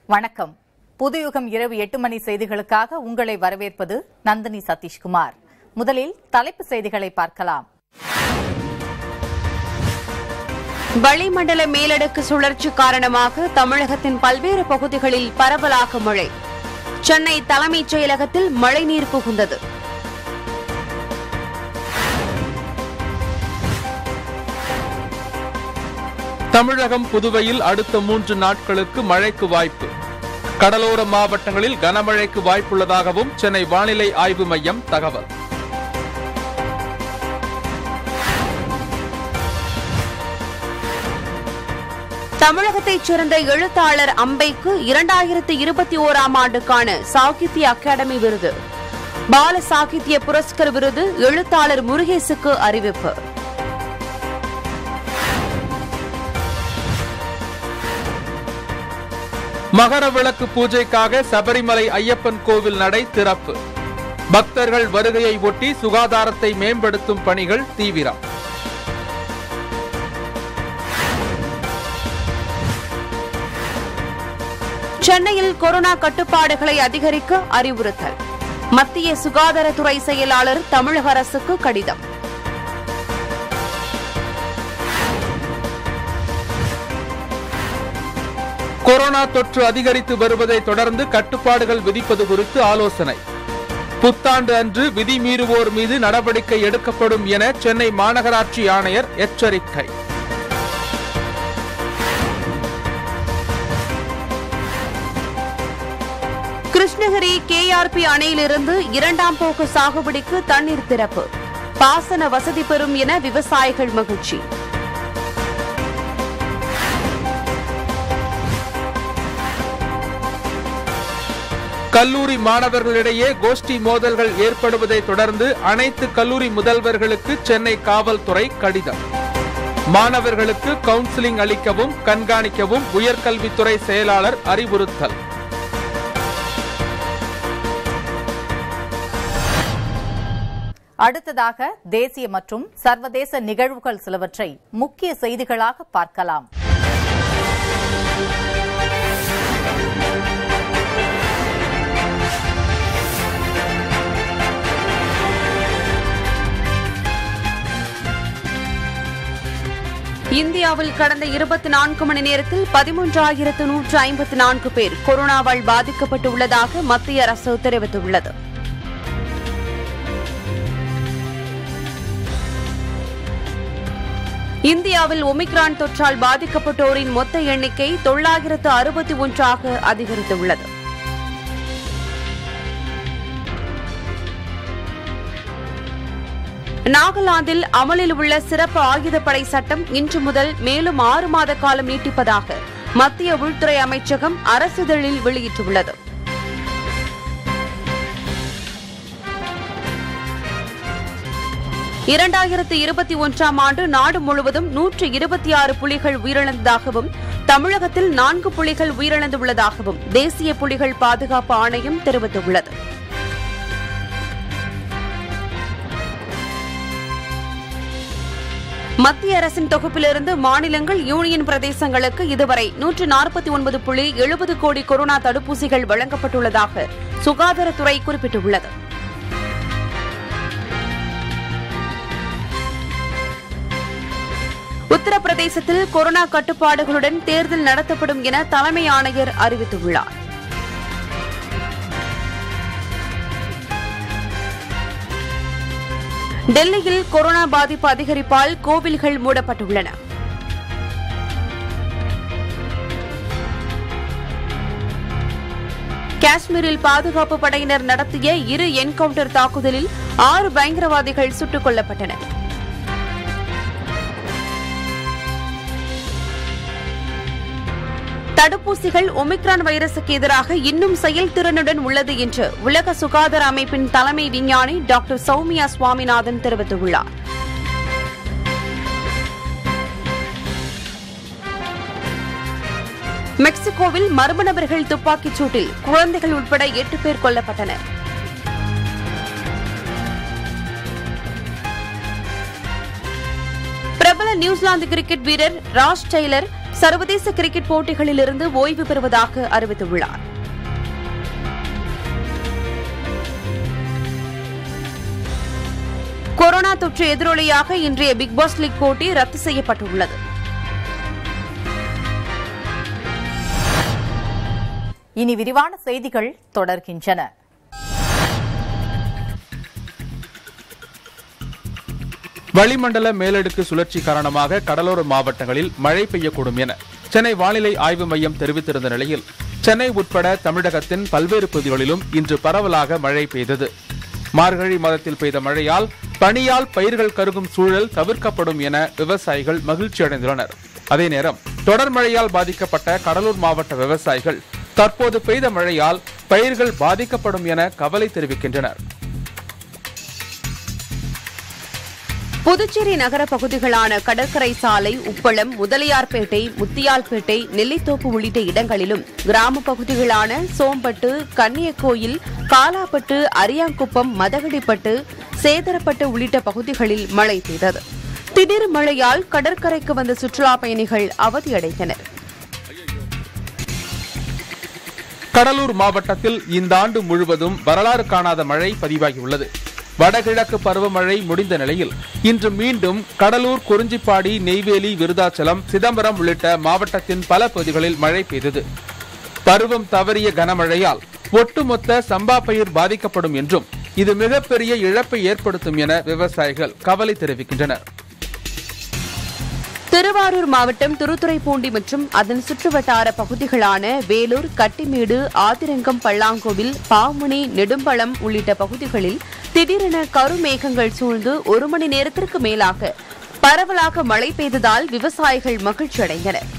வணக்கம் புதுயுகம் இரவு எட்டு மணி செய்திகளுக்காக உங்களை வரவேற்பது நந்தினி சதீஷ்குமார் முதலில் தலைப்புச் செய்திகளை பார்க்கலாம் வளிமண்டல மேலடுக்கு சுழற்சி காரணமாக தமிழகத்தின் பல்வேறு பகுதிகளில் பரவலாக மழை சென்னை தலைமைச் செயலகத்தில் மழைநீர் புகுந்தது தமிழகம் புதுவையில் அடுத்த மூன்று நாட்களுக்கு மழைக்கு வாய்ப்பு கடலோர மாவட்டங்களில் கனமழைக்கு வாய்ப்புள்ளதாகவும் சென்னை வானிலை ஆய்வு மையம் தகவல் தமிழகத்தைச் சேர்ந்த எழுத்தாளர் அம்பைக்கு இரண்டாயிரத்து இருபத்தி ஓராம் ஆண்டுக்கான சாகித்ய அகாடமி விருது பால சாகித்ய புரஸ்கர் விருது எழுத்தாளர் முருகேசுக்கு அறிவிப்பு மகர விளக்கு பூஜைக்காக சபரிமலை ஐயப்பன் கோவில் நடை திறப்பு பக்தர்கள் வருகையை ஒட்டி சுகாதாரத்தை மேம்படுத்தும் பணிகள் தீவிரம் சென்னையில் கொரோனா கட்டுப்பாடுகளை அதிகரிக்க அறிவுறுத்தல் மத்திய சுகாதாரத்துறை செயலாளர் தமிழக அரசுக்கு கடிதம் கொரோனா தொற்று அதிகரித்து வருவதை தொடர்ந்து கட்டுப்பாடுகள் விதிப்பது குறித்து ஆலோசனை புத்தாண்டு அன்று விதி மீறுவோர் மீது நடவடிக்கை எடுக்கப்படும் என சென்னை மாநகராட்சி ஆணையர் எச்சரிக்கை கிருஷ்ணகிரி கேஆர்பி அணையிலிருந்து இரண்டாம் போக்கு சாகுபடிக்கு தண்ணீர் திறப்பு பாசன வசதி பெறும் என விவசாயிகள் மகிழ்ச்சி கல்லூரி மாணவர்களிடையே கோஷ்டி மோதல்கள் ஏற்படுவதை தொடர்ந்து அனைத்து கல்லூரி முதல்வர்களுக்கு சென்னை காவல்துறை கடிதம் மாணவர்களுக்கு கவுன்சிலிங் அளிக்கவும் கண்காணிக்கவும் உயர்கல்வித்துறை செயலாளர் அறிவுறுத்தல் அடுத்ததாக தேசிய மற்றும் சர்வதேச நிகழ்வுகள் சிலவற்றை முக்கிய செய்திகளாக பார்க்கலாம் இந்தியாவில் கடந்த இருபத்தி நான்கு மணி நேரத்தில் பதிமூன்றாயிரத்து நூற்று ஐம்பத்தி நான்கு பேர் கொரோனாவால் பாதிக்கப்பட்டுள்ளதாக மத்திய அரசு தெரிவித்துள்ளது இந்தியாவில் ஒமிக்ரான் தொற்றால் பாதிக்கப்பட்டோரின் மொத்த எண்ணிக்கை தொள்ளாயிரத்து அறுபத்தி ஒன்றாக அதிகரித்துள்ளது நாகாலாந்தில் அமலில் உள்ள சிறப்பு ஆயுதப்படை சட்டம் இன்று முதல் மேலும் ஆறு மாத காலம் நீட்டிப்பதாக மத்திய உள்துறை அமைச்சகம் அரசிதழில் வெளியிட்டுள்ளது இரண்டாயிரத்து இருபத்தி ஒன்றாம் ஆண்டு நாடு முழுவதும் நூற்று இருபத்தி ஆறு புலிகள் உயிரிழந்ததாகவும் தமிழகத்தில் நான்கு புலிகள் உயிரிழந்துள்ளதாகவும் தேசிய புலிகள் பாதுகாப்பு ஆணையம் தெரிவித்துள்ளது மத்திய அரசின் தொகுப்பிலிருந்து மாநிலங்கள் யூனியன் பிரதேசங்களுக்கு இதுவரை நூற்று நாற்பத்தி ஒன்பது புள்ளி எழுபது கோடி கொரோனா தடுப்பூசிகள் வழங்கப்பட்டுள்ளதாக சுகாதாரத்துறை குறிப்பிட்டுள்ளது உத்தரப்பிரதேசத்தில் கொரோனா கட்டுப்பாடுகளுடன் தேர்தல் நடத்தப்படும் என தலைமை ஆணையர் அறிவித்துள்ளார் டெல்லியில் கொரோனா பாதிப்பு அதிகரிப்பால் கோவில்கள் மூடப்பட்டுள்ளன காஷ்மீரில் பாதுகாப்பு படையினர் நடத்திய இரு என்கவுண்டர் தாக்குதலில் ஆறு பயங்கரவாதிகள் சுட்டுக் கொல்லப்பட்டனர் தடுப்பூசிகள் ஒமிக்ரான் வைரசுக்கு எதிராக இன்னும் செயல்திறனுடன் உள்ளது என்று உலக சுகாதார அமைப்பின் தலைமை விஞ்ஞானி டாக்டர் சௌமியா சுவாமிநாதன் தெரிவித்துள்ளார் மெக்சிகோவில் மர்ம நபர்கள் துப்பாக்கிச் சூட்டில் குழந்தைகள் உட்பட எட்டு பேர் கொல்லப்பட்டனர் பிரபல நியூசிலாந்து கிரிக்கெட் வீரர் ராஸ் டெய்லர் சர்வதேச கிரிக்கெட் போட்டிகளிலிருந்து ஓய்வு பெறுவதாக அறிவித்துள்ளார் கொரோனா தொற்று எதிரொலியாக இன்றைய பிக் பாஸ் லீக் போட்டி ரத்து செய்யப்பட்டுள்ளது இனி விரிவான செய்திகள் தொடர்கின்றன வளிமண்டல மேலடுக்கு சுழற்சி காரணமாக கடலோர மாவட்டங்களில் மழை பெய்யக்கூடும் என சென்னை வானிலை ஆய்வு மையம் தெரிவித்திருந்த நிலையில் சென்னை உட்பட தமிழகத்தின் பல்வேறு பகுதிகளிலும் இன்று பரவலாக மழை பெய்தது மார்கழி மாதத்தில் பெய்த மழையால் பனியால் பயிர்கள் கருகும் சூழல் தவிர்க்கப்படும் என விவசாயிகள் மகிழ்ச்சி அடைந்துள்ளனர் அதே நேரம் தொடர் மழையால் பாதிக்கப்பட்ட கடலூர் மாவட்ட விவசாயிகள் தற்போது பெய்த மழையால் பயிர்கள் பாதிக்கப்படும் என கவலை தெரிவிக்கின்றனர் புதுச்சேரி நகர பகுதிகளான கடற்கரை சாலை உப்பளம் முதலியார்பேட்டை முத்தியால்பேட்டை நெல்லித்தோப்பு உள்ளிட்ட இடங்களிலும் கிராம பகுதிகளான சோம்பட்டு கன்னியக்கோயில் காலாப்பட்டு அரியாங்குப்பம் மதகடிப்பட்டு சேதரப்பட்டு உள்ளிட்ட பகுதிகளில் மழை பெய்தது திடீர் மழையால் கடற்கரைக்கு வந்த சுற்றுலா பயணிகள் அவதியடைந்தனர் கடலூர் மாவட்டத்தில் இந்த ஆண்டு முழுவதும் வரலாறு காணாத மழை பதிவாகியுள்ளது வடகிழக்கு பருவமழை முடிந்த நிலையில் இன்று மீண்டும் கடலூர் குறிஞ்சிப்பாடி நெய்வேலி விருதாச்சலம் சிதம்பரம் உள்ளிட்ட மாவட்டத்தின் பல பகுதிகளில் மழை பெய்தது பருவம் தவறிய கனமழையால் ஒட்டுமொத்த சம்பா பயிர் பாதிக்கப்படும் என்றும் இது மிகப்பெரிய இழப்பை ஏற்படுத்தும் என விவசாயிகள் கவலை தெரிவிக்கின்றனர் திருவாரூர் மாவட்டம் திருத்துறைப்பூண்டி மற்றும் அதன் சுற்றுவட்டார பகுதிகளான வேலூர் கட்டிமேடு ஆதிரங்கம் பல்லாங்கோவில் பாமுனி நெடும்பழம் உள்ளிட்ட பகுதிகளில் திடீரென கருமேகங்கள் சூழ்ந்து ஒரு மணி நேரத்திற்கு மேலாக பரவலாக மழை பெய்ததால் விவசாயிகள் மகிழ்ச்சியடைந்தனர்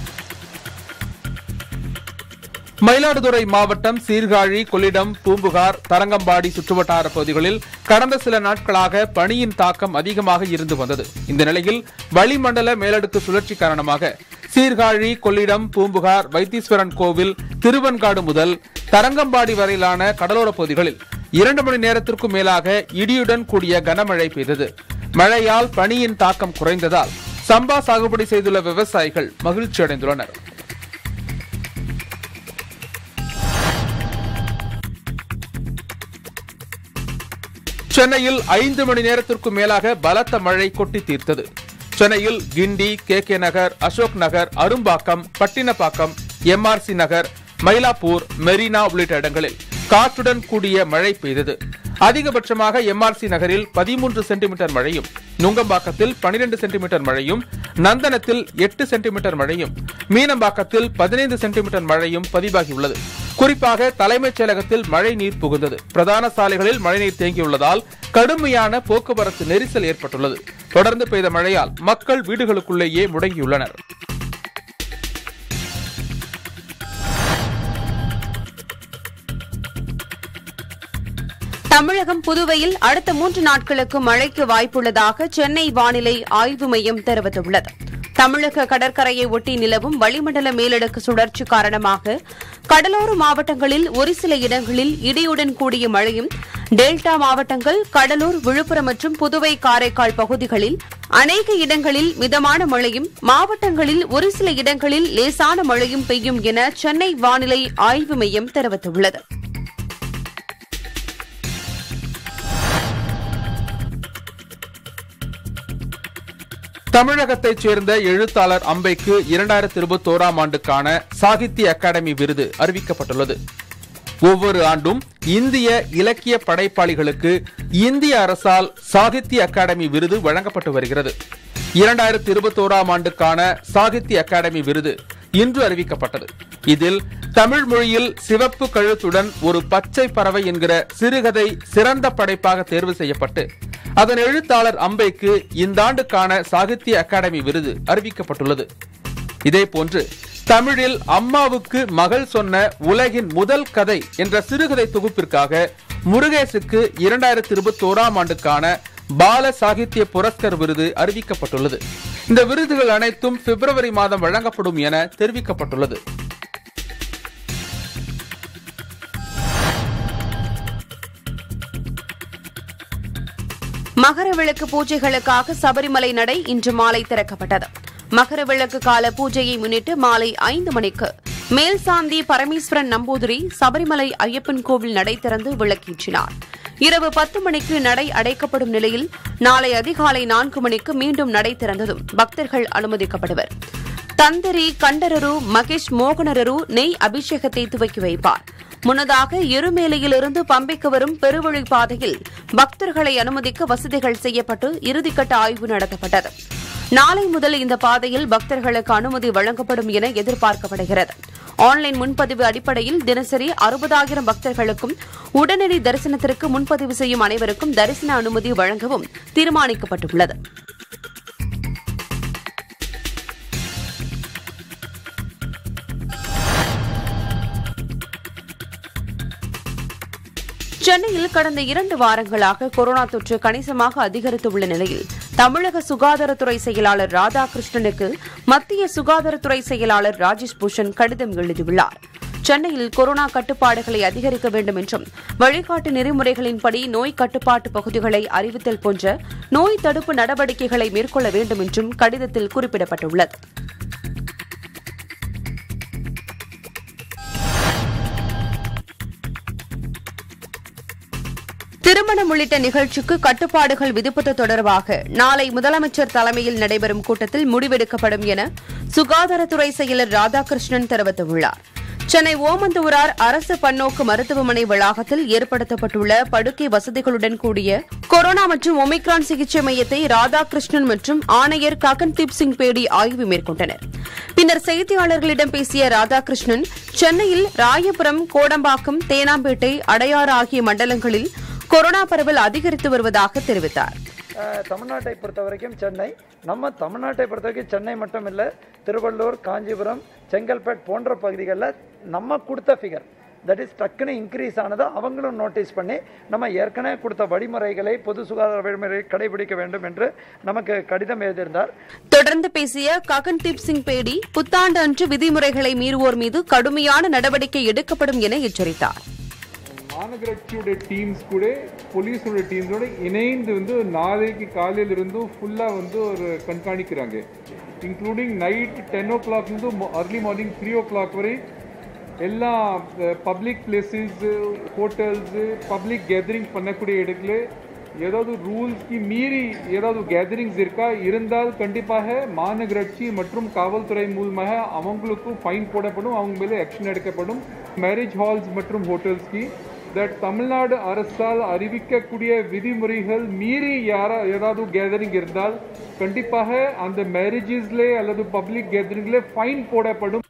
மயிலாடுதுறை மாவட்டம் சீர்காழி கொள்ளிடம் பூம்புகார் தரங்கம்பாடி சுற்றுவட்டார பகுதிகளில் கடந்த சில நாட்களாக பனியின் தாக்கம் அதிகமாக இருந்து வந்தது இந்த நிலையில் வளிமண்டல மேலடுக்கு சுழற்சி காரணமாக சீர்காழி கொள்ளிடம் பூம்புகார் வைத்தீஸ்வரன் கோவில் திருவன்காடு முதல் தரங்கம்பாடி வரையிலான கடலோர பகுதிகளில் இரண்டு மணி நேரத்திற்கும் மேலாக இடியுடன் கூடிய கனமழை பெய்தது மழையால் பனியின் தாக்கம் குறைந்ததால் சம்பா சாகுபடி செய்துள்ள விவசாயிகள் மகிழ்ச்சி அடைந்துள்ளனர் சென்னையில் ஐந்து மணி நேரத்திற்கும் மேலாக பலத்த மழை கொட்டி தீர்த்தது சென்னையில் Guindy K K Nagar Ashok Nagar Arumbakkam Pattinapakkam MRC Nagar Mylapore Marina உள்ளிட்ட இடங்களில் காற்றுடன் கூடிய மழை பெய்தது அதிகபட்சமாக எம்ஆர்சி நகரில் பதிமூன்று சென்டிமீட்டர் மழையும் நுங்கம்பாக்கத்தில் பனிரெண்டு சென்டிமீட்டர் மழையும் நந்தனத்தில் எட்டு சென்டிமீட்டர் மழையும் மீனம்பாக்கத்தில் பதினைந்து சென்டிமீட்டர் மழையும் பதிவாகியுள்ளது குறிப்பாக தலைமைச் செயலகத்தில் மழை நீர் புகுந்தது பிரதான சாலைகளில் மழைநீர் தேங்கியுள்ளதால் கடுமையான போக்குவரத்து நெரிசல் ஏற்பட்டுள்ளது தொடர்ந்து பெய்த மழையால் மக்கள் வீடுகளுக்குள்ளேயே முடங்கியுள்ளனர் தமிழகம் புதுவையில் அடுத்த மூன்று நாட்களுக்கு மழைக்கு வாய்ப்புள்ளதாக சென்னை வானிலை ஆய்வு மையம் தெரிவித்துள்ளது தமிழக கடற்கரையை ஒட்டி நிலவும் வளிமண்டல மேலடுக்கு சுழற்சி காரணமாக கடலோர மாவட்டங்களில் ஒரு சில இடங்களில் இடியுடன் கூடிய மழையும் டெல்டா மாவட்டங்கள் கடலூர் விழுப்புரம் மற்றும் புதுவை காரைக்கால் பகுதிகளில் அநேக இடங்களில் மிதமான மழையும் மாவட்டங்களில் ஒரு சில இடங்களில் லேசான மழையும் பெய்யும் என சென்னை வானிலை ஆய்வு மையம் தெரிவித்துள்ளது தமிழகத்தைச் சேர்ந்த எழுத்தாளர் அம்பைக்கு இரண்டாயிரத்தி இருபத்தோராம் ஆண்டுக்கான சாகித்ய அகாடமி விருது அறிவிக்கப்பட்டுள்ளது ஒவ்வொரு ஆண்டும் இந்திய இலக்கிய படைப்பாளிகளுக்கு இந்திய அரசால் சாகித்ய அகாடமி விருது வழங்கப்பட்டு வருகிறது இரண்டாயிரத்தி இருபத்தோராம் ஆண்டுக்கான சாகித்ய அகாடமி விருது இன்று அறிவிக்கப்பட்டது இதில் தமிழ் மொழியில் சிவப்பு கழுத்துடன் ஒரு பச்சை பறவை என்கிற சிறுகதை சிறந்த படைப்பாக தேர்வு செய்யப்பட்டு அதன் எழுத்தாளர் அம்பைக்கு இந்த ஆண்டுக்கான சாகித்ய அகாடமி விருது அறிவிக்கப்பட்டுள்ளது இதேபோன்று தமிழில் அம்மாவுக்கு மகள் சொன்ன உலகின் முதல் கதை என்ற சிறுகதை தொகுப்பிற்காக முருகேசுக்கு இரண்டாயிரத்தி இருபத்தி ஓராம் ஆண்டுக்கான பால சாகித்ய புரஸ்கர் விருது அறிவிக்கப்பட்டுள்ளது இந்த விருதுகள் அனைத்தும் பிப்ரவரி மாதம் வழங்கப்படும் என தெரிவிக்கப்பட்டுள்ளது மகர விளக்கு பூஜைகளுக்காக சபரிமலை நடை இன்று மாலை திறக்கப்பட்டது மகர விளக்கு கால பூஜையை முன்னிட்டு மாலை ஐந்து மணிக்கு மேல்சாந்தி பரமேஸ்வரன் நம்பூதிரி சபரிமலை ஐயப்பன் கோவில் நடை திறந்து விளக்கேற்றினார் இரவு பத்து மணிக்கு நடை அடைக்கப்படும் நிலையில் நாளை அதிகாலை நான்கு மணிக்கு மீண்டும் நடை திறந்ததும் பக்தர்கள் அனுமதிக்கப்படுவர் தந்தரி கண்டரரு மகேஷ் மோகனரரு நெய் அபிஷேகத்தை துவக்கி வைப்பார் முன்னதாக எருமேலியிலிருந்து பம்பைக்கு வரும் பெருவழி பாதையில் பக்தர்களை அனுமதிக்க வசதிகள் செய்யப்பட்டு இறுதிக்கட்ட ஆய்வு நடத்தப்பட்டது நாளை முதல் இந்த பாதையில் பக்தர்களுக்கு அனுமதி வழங்கப்படும் என எதிர்பார்க்கப்படுகிறது ஆன்லைன் முன்பதிவு அடிப்படையில் தினசரி அறுபதாயிரம் பக்தர்களுக்கும் உடனடி தரிசனத்திற்கு முன்பதிவு செய்யும் அனைவருக்கும் தரிசன அனுமதி வழங்கவும் தீர்மானிக்கப்பட்டுள்ளது சென்னையில் கடந்த இரண்டு வாரங்களாக கொரோனா தொற்று கணிசமாக அதிகரித்துள்ள நிலையில் தமிழக சுகாதாரத்துறை செயலாளர் ராதாகிருஷ்ணனுக்கு மத்திய சுகாதாரத்துறை செயலாளர் ராஜேஷ் பூஷன் கடிதம் எழுதியுள்ளார் சென்னையில் கொரோனா கட்டுப்பாடுகளை அதிகரிக்க வேண்டும் என்றும் வழிகாட்டு நெறிமுறைகளின்படி நோய் கட்டுப்பாட்டு பகுதிகளை அறிவித்தல் போன்ற நோய் தடுப்பு நடவடிக்கைகளை மேற்கொள்ள வேண்டும் என்றும் கடிதத்தில் குறிப்பிடப்பட்டுள்ளது திருமணம் உள்ளிட்ட நிகழ்ச்சிக்கு கட்டுப்பாடுகள் விதிப்பது தொடர்பாக நாளை முதலமைச்சர் தலைமையில் நடைபெறும் கூட்டத்தில் முடிவெடுக்கப்படும் என சுகாதாரத்துறை செயலர் ராதாகிருஷ்ணன் தெரிவித்துள்ளார் சென்னை ஓமந்தூரார் அரசு பன்னோக்கு மருத்துவமனை வளாகத்தில் ஏற்படுத்தப்பட்டுள்ள படுக்கை வசதிகளுடன் கூடிய கொரோனா மற்றும் ஒமிக்ரான் சிகிச்சை மையத்தை ராதாகிருஷ்ணன் மற்றும் ஆணையர் ககன்தீப் சிங் பேடி ஆய்வு மேற்கொண்டனர் பின்னர் செய்தியாளர்களிடம் பேசிய ராதாகிருஷ்ணன் சென்னையில் ராயபுரம் கோடம்பாக்கம் தேனாம்பேட்டை அடையாறு ஆகிய மண்டலங்களில் கொரோனா பரவல் அதிகரித்து வருவதாக தெரிவித்தார் அஹ், தமிழ்நாட்டை பொறுத்த வரைக்கும் சென்னை நம்ம தமிழ்நாட்டை பொறுத்த வரைக்கும் சென்னை மட்டும் இல்லை திருவள்ளூர் காஞ்சிபுரம் செங்கல்பேட் போன்ற பகுதிகளில் நம்ம கொடுத்த ஃபிகர் தட் இஸ் டக்குன்னு இன்க்ரீஸ் ஆனதை அவங்களும் நோட்டீஸ் பண்ணி நம்ம ஏற்கனவே கொடுத்த வழிமுறைகளை பொது சுகாதார வழிமுறை கடைபிடிக்க வேண்டும் என்று நமக்கு கடிதம் எழுதியிருந்தார் தொடர்ந்து பேசிய ககன்தீப் சிங் பேடி புத்தாண்டு அன்று விதிமுறைகளை மீறுவோர் மீது கடுமையான நடவடிக்கை எடுக்கப்படும் என எச்சரித்தார் மாநகராட்சியோட டீம்ஸ் கூட போலீஸோட டீம்ஸோட இணைந்து வந்து நாளைக்கு காலையில இருந்தும் ஃபுல்லாக வந்து ஒரு கண்காணிக்கிறாங்க இன்க்ளூடிங் நைட் டென் ஓ கிளாக்லேருந்து early morning three o'clock வரை எல்லா public places hotels public gathering பண்ணக்கூடிய இடத்துல ஏதாவது ரூல்ஸ்க்கு மீறி ஏதாவது கேதரிங்ஸ் இருக்கா இருந்தால் கண்டிப்பாக மாநகராட்சி மற்றும் காவல்துறை மூலமாக அவங்களுக்கும் ஃபைன் போடப்படும் அவங்க மேலே ஆக்ஷன் எடுக்கப்படும் மேரேஜ் ஹால்ஸ் மற்றும் ஹோட்டல்ஸ்க்கு தட் தமிழ்நாடு அரசால் அறிவிக்கக்கூடிய விதிமுறைகள் மீறி யாரா ஏதாவது கேதரிங் இருந்தால் கண்டிப்பாக அந்த மேரேஜஸ்ல அல்லது பப்ளிக் கேதரிங்ல ஃபைன் போடப்படும்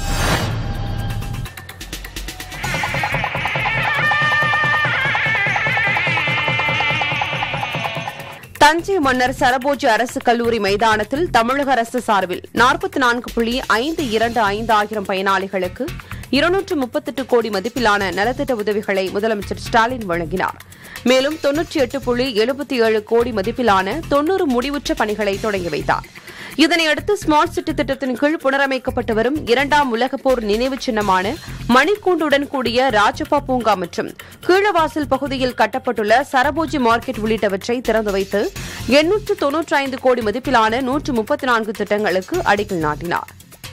தஞ்சை மன்னர் சரபோஜி அரசு கல்லூரி மைதானத்தில் தமிழக அரசு சார்பில் நாற்பத்தி நான்கு புள்ளி ஐந்து இரண்டு ஐந்து ஆயிரம் பயனாளிகளுக்கு இருநூற்று முப்பத்தெட்டு கோடி மதிப்பிலான நலத்திட்ட உதவிகளை முதலமைச்சர் ஸ்டாலின் வழங்கினார் மேலும் தொன்னூற்றி எட்டு புள்ளி எழுபத்தி ஏழு கோடி மதிப்பிலான தொன்னூறு முடிவுற்ற பணிகளை தொடங்கி வைத்தார் இதனையடுத்து ஸ்மார்ட் சிட்டி திட்டத்தின் கீழ் புனரமைக்கப்பட்டு வரும் இரண்டாம் உலகப் போர் நினைவு சின்னமான மணிக்கூண்டுடன் கூடிய ராஜப்பா பூங்கா மற்றும் கீழவாசல் பகுதியில் கட்டப்பட்டுள்ள சரபோஜி மார்க்கெட் உள்ளிட்டவற்றை திறந்து வைத்து எண்ணூற்று தொன்னூற்றி ஐந்து கோடி மதிப்பிலான நூற்று முப்பத்தி நான்கு திட்டங்களுக்கு அடிக்கல் நாட்டினார்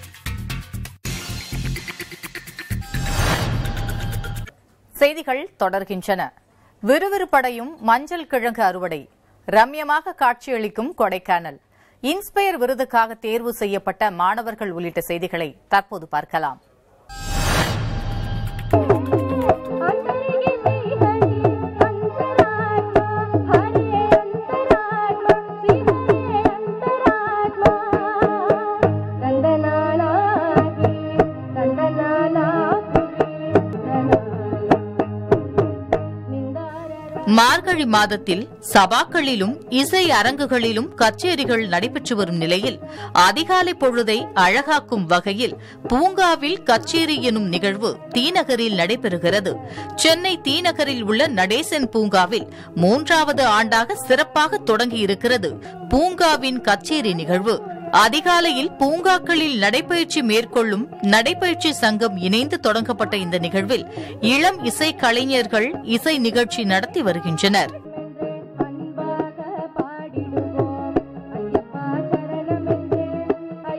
செய்திகள் தொடர்கின்றன விறுவிறுப்படையும் மஞ்சள் கிழங்கு அறுவடை ரம்யமாக காட்சியளிக்கும் கொடைக்கானல் இன்ஸ்பயர் விருதுக்காக தேர்வு செய்யப்பட்ட மாணவர்கள் உள்ளிட்ட செய்திகளை தற்போது பார்க்கலாம் மார்கழி மாதத்தில் சபாக்களிலும் இசை அரங்குகளிலும் கச்சேரிகள் நடைபெற்று வரும் நிலையில் அதிகாலை பொழுதை அழகாக்கும் வகையில் பூங்காவில் கச்சேரி எனும் நிகழ்வு தீநகரில் நடைபெறுகிறது சென்னை தீநகரில் உள்ள நடேசன் பூங்காவில் மூன்றாவது ஆண்டாக சிறப்பாக தொடங்கியிருக்கிறது பூங்காவின் கச்சேரி நிகழ்வு அதிகாலையில் பூங்காக்களில் நடைபயிற்சி மேற்கொள்ளும் நடைபயிற்சி சங்கம் இணைந்து தொடங்கப்பட்ட இந்த நிகழ்வில் இளம் இசை கலைஞர்கள் இசை நிகழ்ச்சி நடத்தி வருகின்றனர் அன்பாக பாடிடுவோம் ஐயப்பா சரணமென்று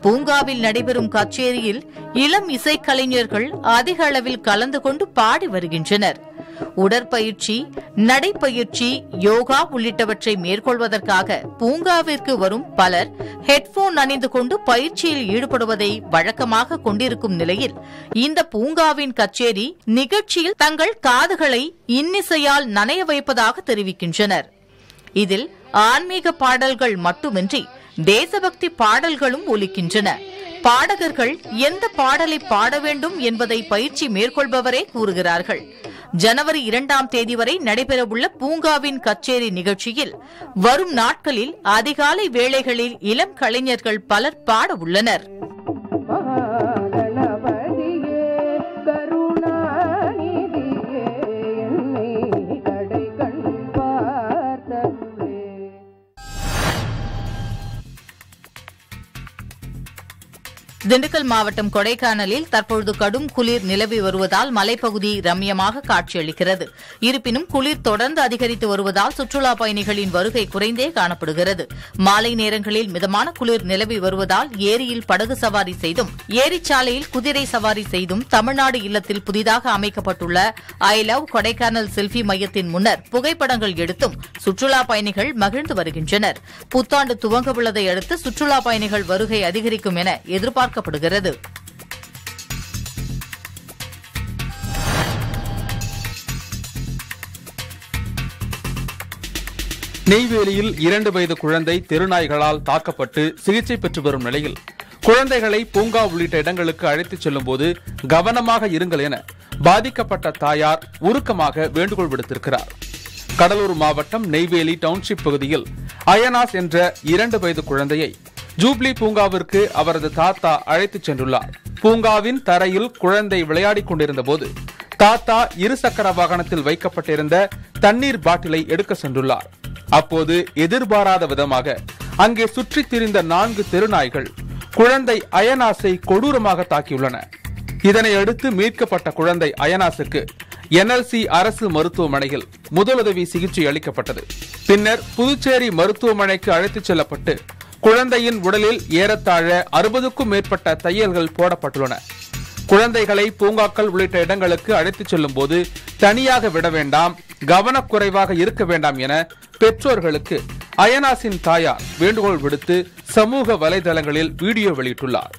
பூங்காவில் நடைபெறும் கச்சேரியில் இளம் இசைக்கலைஞர்கள் அதிக அளவில் கலந்து கொண்டு பாடி வருகின்றனர் உடற்பயிற்சி நடைப்பயிற்சி யோகா உள்ளிட்டவற்றை மேற்கொள்வதற்காக பூங்காவிற்கு வரும் பலர் ஹெட்போன் அணிந்து கொண்டு பயிற்சியில் ஈடுபடுவதை வழக்கமாக கொண்டிருக்கும் நிலையில் இந்த பூங்காவின் கச்சேரி நிகழ்ச்சியில் தங்கள் காதுகளை இன்னிசையால் நனைய வைப்பதாக தெரிவிக்கின்றனர் இதில் ஆன்மீக பாடல்கள் மட்டுமின்றி தேசபக்தி பாடல்களும் ஒலிக்கின்றன பாடகர்கள் எந்த பாடலை பாட வேண்டும் என்பதை பயிற்சி மேற்கொள்பவரே கூறுகிறார்கள் ஜனவரி இரண்டாம் தேதி வரை நடைபெறவுள்ள பூங்காவின் கச்சேரி நிகழ்ச்சியில் வரும் நாட்களில் அதிகாலை வேளைகளில் இளம் கலைஞர்கள் பலர் பாட உள்ளனர் மகாகணபதியே கருணாநிதியே என்னை கடை கண் பார்த்தருளே திண்டுக்கல் மாவட்டம் கொடைக்கானலில் தற்பொழுது கடும் குளிர் நிலவி வருவதால் மலைப்பகுதி ரம்யமாக காட்சியளிக்கிறது இருப்பினும் குளிர் தொடர்ந்து அதிகரித்து வருவதால் சுற்றுலா பயணிகளின் வருகை குறைந்தே காணப்படுகிறது மாலை நேரங்களில் மிதமான குளிர் நிலவி வருவதால் ஏரியில் படகு சவாரி செய்தும் ஏரிச்சாலையில் குதிரை சவாரி செய்தும் தமிழ்நாடு இல்லத்தில் புதிதாக அமைக்கப்பட்டுள்ள ஐ லவ் கொடைக்கானல் செல்ஃபி மையத்தின் முன்னர் புகைப்படங்கள் எடுத்தும் சுற்றுலா பயணிகள் மகிழ்ந்து வருகின்றனர் புத்தாண்டு துவங்கவுள்ளதை அடுத்து சுற்றுலா பயணிகள் வருகை அதிகரிக்கும் என எதிர்பார்க்கப்படுகிறது நெய்வேலியில் இரண்டு வயது குழந்தை தெருநாய்களால் தாக்கப்பட்டு சிகிச்சை பெற்று வரும் நிலையில் குழந்தைகளை பூங்கா உள்ளிட்ட இடங்களுக்கு அழைத்துச் செல்லும்போது கவனமாக இருங்கள் என பாதிக்கப்பட்ட தாயார் உருக்கமாக வேண்டுகோள் விடுத்திருக்கிறார் கடலூர் மாவட்டம் நெய்வேலி டவுன்ஷிப் பகுதியில் அயனாஸ் என்ற இரண்டு வயது குழந்தையை ஜூப்ளி பூங்காவிற்கு அவரது தாத்தா அழைத்துச் சென்றுள்ளார் பூங்காவின் தரையில் குழந்தை விளையாடிக் கொண்டிருந்த போது தாத்தா இருசக்கர வாகனத்தில் வைக்கப்பட்டிருந்த தண்ணீர் பாட்டிலை எடுக்க சென்றுள்ளார் அப்போது எதிர்பாராத விதமாக அங்கே சுற்றித் திரிந்த நான்கு தெருநாய்கள் குழந்தை அயனாஸை கொடூரமாக தாக்கியுள்ளன இதனை அடுத்து மீட்கப்பட்ட குழந்தை அயனாஸுக்கு என்எல்சி அரசு மருத்துவமனையில் முதலுதவி சிகிச்சை அளிக்கப்பட்டது பின்னர் புதுச்சேரி மருத்துவமனைக்கு அழைத்துச் செல்லப்பட்டு குழந்தையின் உடலில் ஏறத்தாழ அறுபதுக்கும் மேற்பட்ட தையல்கள் போடப்பட்டுள்ளன குழந்தைகளை பூங்காக்கள் உள்ளிட்ட இடங்களுக்கு அழைத்துச் செல்லும் போது தனியாக விட வேண்டாம் கவனக்குறைவாக இருக்க வேண்டாம் என பெற்றோர்களுக்கு அயனாசின் தாயார் வேண்டுகோள் விடுத்து சமூக வலைதளங்களில் வீடியோ வெளியிட்டுள்ளார்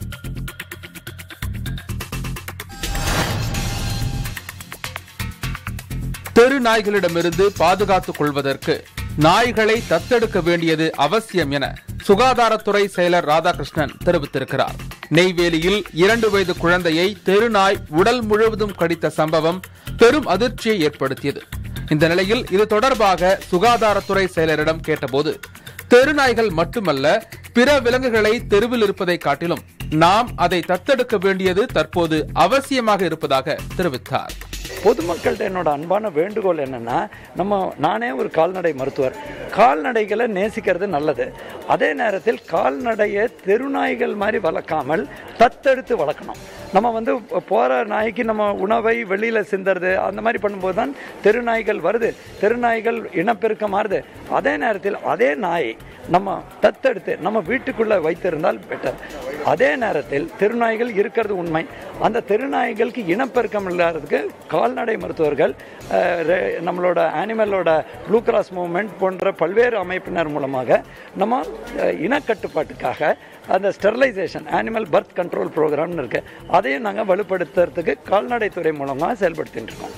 தெரு நாய்களிடமிருந்து பாதுகாத்துக் கொள்வதற்கு நாய்களை தத்தெடுக்க வேண்டியது அவசியம் என சுகாதாரத்துறை செயலர் ராதாகிருஷ்ணன் தெரிவித்திருக்கிறார் நெய்வேலியில் இரண்டு வயது குழந்தையை தெருநாய் உடல் முழுவதும் கடித்த சம்பவம் பெரும் அதிர்ச்சியை ஏற்படுத்தியது இந்த நிலையில் இது தொடர்பாக சுகாதாரத்துறை செயலரிடம் கேட்டபோது தெருநாய்கள் மட்டுமல்ல பிற விலங்குகளை தெருவில் இருப்பதை காட்டிலும் நாம் அதை தத்தெடுக்க வேண்டியது தற்போது அவசியமாக இருப்பதாக தெரிவித்தார் பொதுமக்கள்கிட்ட என்னோட அன்பான வேண்டுகோள் என்னன்னா நம்ம நானே ஒரு கால்நடை மருத்துவர் கால்நடைகளை நேசிக்கிறது நல்லது அதே நேரத்தில் கால்நடையை தெருநாய்கள் மாதிரி வளர்க்காமல் தத்தெடுத்து வளர்க்கணும் நம்ம வந்து போகிற நாய்க்கு நம்ம உணவை வெளியில் சிந்துறது அந்த மாதிரி பண்ணும்போது தான் தெருநாய்கள் வருது தெருநாய்கள் இனப்பெருக்கம் மாறுது அதே நேரத்தில் அதே நாய் நம்ம தத்தெடுத்து நம்ம வீட்டுக்குள்ளே வைத்திருந்தால் பெட்டர் அதே நேரத்தில் தெருநாய்கள் இருக்கிறது உண்மை அந்த தெருநாய்களுக்கு இனப்பெருக்கம் இல்லாததுக்கு கால்நடை மருத்துவர்கள் அஹ், ரெ- நம்மளோட அனிமலோட ப்ளூ கிராஸ் மூவ்மெண்ட் போன்ற பல்வேறு அமைப்பினர் மூலமாக நம்ம அஹ், இனக்கட்டுப்பாட்டுக்காக அந்த ஸ்டெரிலைசேஷன் அனிமல் பர்த் கண்ட்ரோல் ப்ரோக்ராம்னு இருக்கு அதையும் நாங்கள் வலுப்படுத்துறதுக்கு கால்நடைத்துறை மூலமாக செயல்படுத்திட்டு இருக்கோம்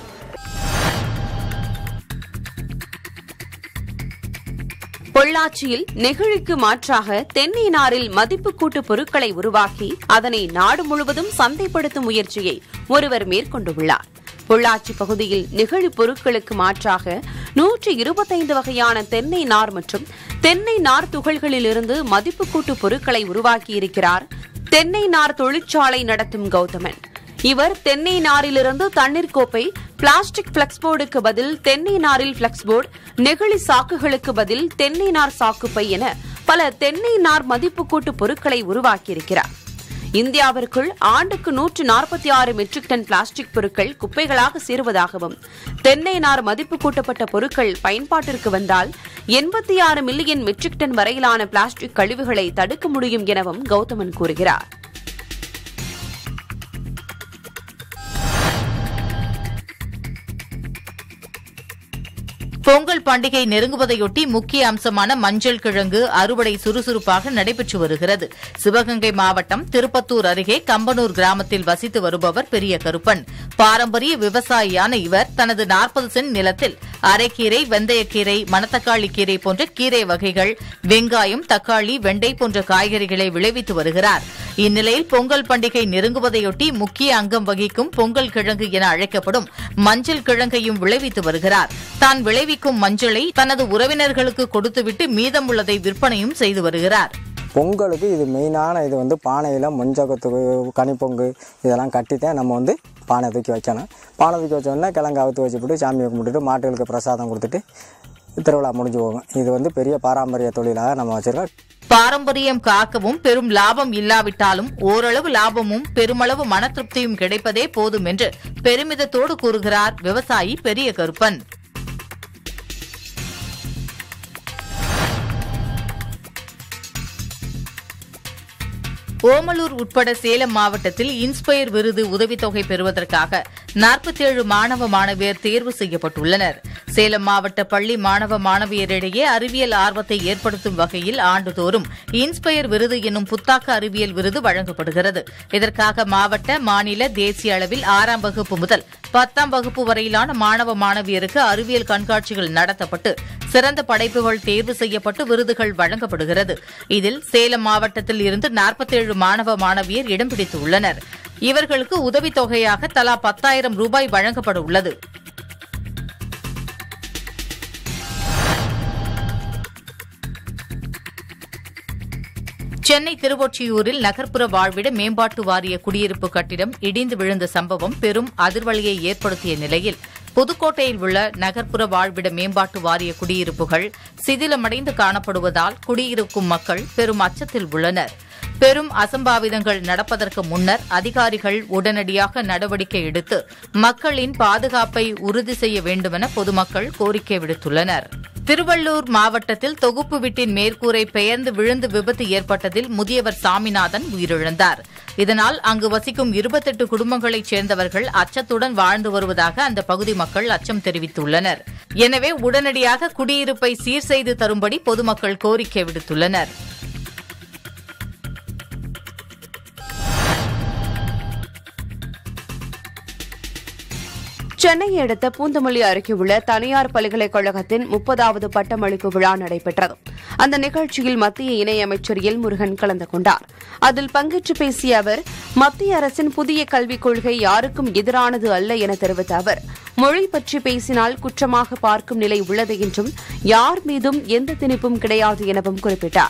பொள்ளாச்சியில் நெகிழிக்கு மாற்றாக தென்னை நாரில் மதிப்பு கூட்டு பொருட்களை உருவாக்கி அதனை நாடு முழுவதும் சந்தைப்படுத்தும் முயற்சியை ஒருவர் மேற்கொண்டுள்ளார் பொள்ளாச்சி பகுதியில் நெகிழி பொருட்களுக்கு மாற்றாக நூற்றி இருபத்தைந்து வகையான தென்னை நார் மற்றும் தென்னை நார் துகள்களிலிருந்து மதிப்பு கூட்டு பொருட்களை உருவாக்கியிருக்கிறார் தென்னை நார் தொழிற்சாலை நடத்தும் கௌதமன் இவர் தென்னை நாரிலிருந்து தண்ணீர் கோப்பை பிளாஸ்டிக் பிளக்ஸ் போர்டுக்கு பதில் தென்னை நாரில் பிளக்ஸ் போர்டு நெகிழி சாக்குகளுக்கு பதில் தென்னை நார் சாக்குப்பை என பல தென்னை நார் மதிப்பு கூட்டு பொருட்களை உருவாக்கியிருக்கிறார் இந்தியாவிற்குள் ஆண்டுக்கு நூற்று நாற்பத்தி ஆறு மெட்ரிக் டன் பிளாஸ்டிக் பொருட்கள் குப்பைகளாக சேருவதாகவும் தென்னை நார் மதிப்பு கூட்டப்பட்ட பொருட்கள் பயன்பாட்டிற்கு வந்தால் எண்பத்தி ஆறு மில்லியன் மெட்ரிக் டன் வரையிலான பிளாஸ்டிக் கழிவுகளை தடுக்க முடியும் எனவும் கௌதமன் கூறுகிறார் பொங்கல் பண்டிகை நெருங்குவதையொட்டி முக்கிய அம்சமான மஞ்சள் கிழங்கு அறுவடை சுறுசுறுப்பாக நடைபெற்று வருகிறது சிவகங்கை மாவட்டம் திருப்பத்தூர் அருகே கம்பனூர் கிராமத்தில் வசித்து வருபவர் பெரிய கருப்பன் பாரம்பரிய விவசாயியான இவர் தனது நாற்பது சென்ட் நிலத்தில் அரைக்கீரை வெந்தயக்கீரை மணத்தக்காளி கீரை போன்ற கீரை வகைகள் வெங்காயம் தக்காளி வெண்டை போன்ற காய்கறிகளை விளைவித்து வருகிறார் இந்நிலையில் பொங்கல் பண்டிகை நெருங்குவதையொட்டி முக்கிய அங்கம் வகிக்கும் பொங்கல் கிழங்கு என அழைக்கப்படும் மஞ்சள் கிழங்கையும் விளைவித்து வருகிறார் தான் விளைவிக்கும் மஞ்சளை தனது உறவினர்களுக்கு கொடுத்துவிட்டு மீதமுள்ளதை விற்பனையும் செய்து வருகிறார் பொங்கலுக்கு இது மெயினான இது வந்து பானையில் மஞ்சக்கத்து கனிப்பொங்கு இதெல்லாம் கட்டித்தான் நம்ம வந்து பானை தூக்கி வைக்கணும் பானை தூக்கி வச்சோடனே கிழங்கு அவுத்து வச்சுவிட்டு சாமியை கும்பிட்டுட்டு மாட்டுகளுக்கு பிரசாதம் கொடுத்துட்டு திருவிழா முடிஞ்சு போகும் இது வந்து பெரிய பாரம்பரிய தொழிலாக நம்ம வச்சுருக்கோம் பாரம்பரியம் காக்கவும் பெரும் லாபம் இல்லாவிட்டாலும் ஓரளவு லாபமும் பெருமளவு மன திருப்தியும் கிடைப்பதே போதும் என்று பெருமிதத்தோடு கூறுகிறார் விவசாயி பெரிய கருப்பன் ஓமலூர் உட்பட சேலம் மாவட்டத்தில் இன்ஸ்பயர் விருது உதவித்தொகை பெறுவதற்காக 47 மாணவ மாணவியர் தேர்வு செய்யப்பட்டுள்ளனர் சேலம் மாவட்ட பள்ளி மாணவ மாணவியரிடையே அறிவியல் ஆர்வத்தை ஏற்படுத்தும் வகையில் ஆண்டுதோறும் இன்ஸ்பயர் விருது என்னும் புத்தாக்க அறிவியல் விருது வழங்கப்படுகிறது இதற்காக மாவட்ட மாநில தேசிய அளவில் ஆறாம் வகுப்பு முதல் பத்தாம் வகுப்பு வரையிலான மாணவ மாணவியருக்கு அறிவியல் கண்காட்சிகள் நடத்தப்பட்டு சிறந்த படைப்புகள் தேர்வு செய்யப்பட்டு விருதுகள் வழங்கப்படுகிறது இதில் சேலம் மாவட்டத்தில் இருந்து 47 மாணவ மாணவியர் இடம் பிடித்துள்ளனர் இவர்களுக்கு உதவித்தொகையாக தலா பத்தாயிரம் ரூபாய் வழங்கப்பட உள்ளது சென்னை திருவொற்றியூரில் நகர்ப்புற வாழ்விட மேம்பாட்டு வாரிய குடியிருப்பு கட்டிடம் இடிந்து விழுந்த சம்பவம் பெரும் அதிர்வலையை ஏற்படுத்திய நிலையில் புதுக்கோட்டையில் உள்ள நகர்ப்புற வாழ்விட மேம்பாட்டு வாரிய குடியிருப்புகள் சிதிலமடைந்து காணப்படுவதால் குடியிருக்கும் மக்கள் பெரும் அச்சத்தில் உள்ளனர் பெரும் அசம்பாவிதங்கள் நடப்பதற்கு முன்னர் அதிகாரிகள் உடனடியாக நடவடிக்கை எடுத்து மக்களின் பாதுகாப்பை உறுதி செய்ய வேண்டுமென பொதுமக்கள் கோரிக்கை விடுத்துள்ளனர் திருவள்ளூர் மாவட்டத்தில் தொகுப்பு வீட்டின் மேற்கூரை பெயர்ந்து விழுந்து விபத்து ஏற்பட்டதில் முதியவர் சாமிநாதன் உயிரிழந்தார் இதனால் அங்கு வசிக்கும் இருபத்தெட்டு குடும்பங்களைச் சேர்ந்தவர்கள் அச்சத்துடன் வாழ்ந்து வருவதாக அந்த பகுதி மக்கள் அச்சம் தெரிவித்துள்ளனர் எனவே உடனடியாக குடியிருப்பை சீர் செய்து தரும்படி பொதுமக்கள் கோரிக்கை விடுத்துள்ளனர் சென்னையை அடுத்த பூந்தமல்லி அருகே உள்ள தனியார் பல்கலைக்கழகத்தின் முப்பதாவது பட்டமளிப்பு விழா நடைபெற்றது அந்த நிகழ்ச்சியில் மத்திய இணையமைச்சர் எல் முருகன் கலந்து கொண்டார் அதில் பங்கேற்று பேசிய அவர் மத்திய அரசின் புதிய கல்விக் கொள்கை யாருக்கும் எதிரானது அல்ல என தெரிவித்த அவர் மொழி பற்றி பேசினால் குற்றமாக பார்க்கும் நிலை உள்ளது என்றும் யார் மீதும் எந்த திணிப்பும் கிடையாது எனவும் குறிப்பிட்டார்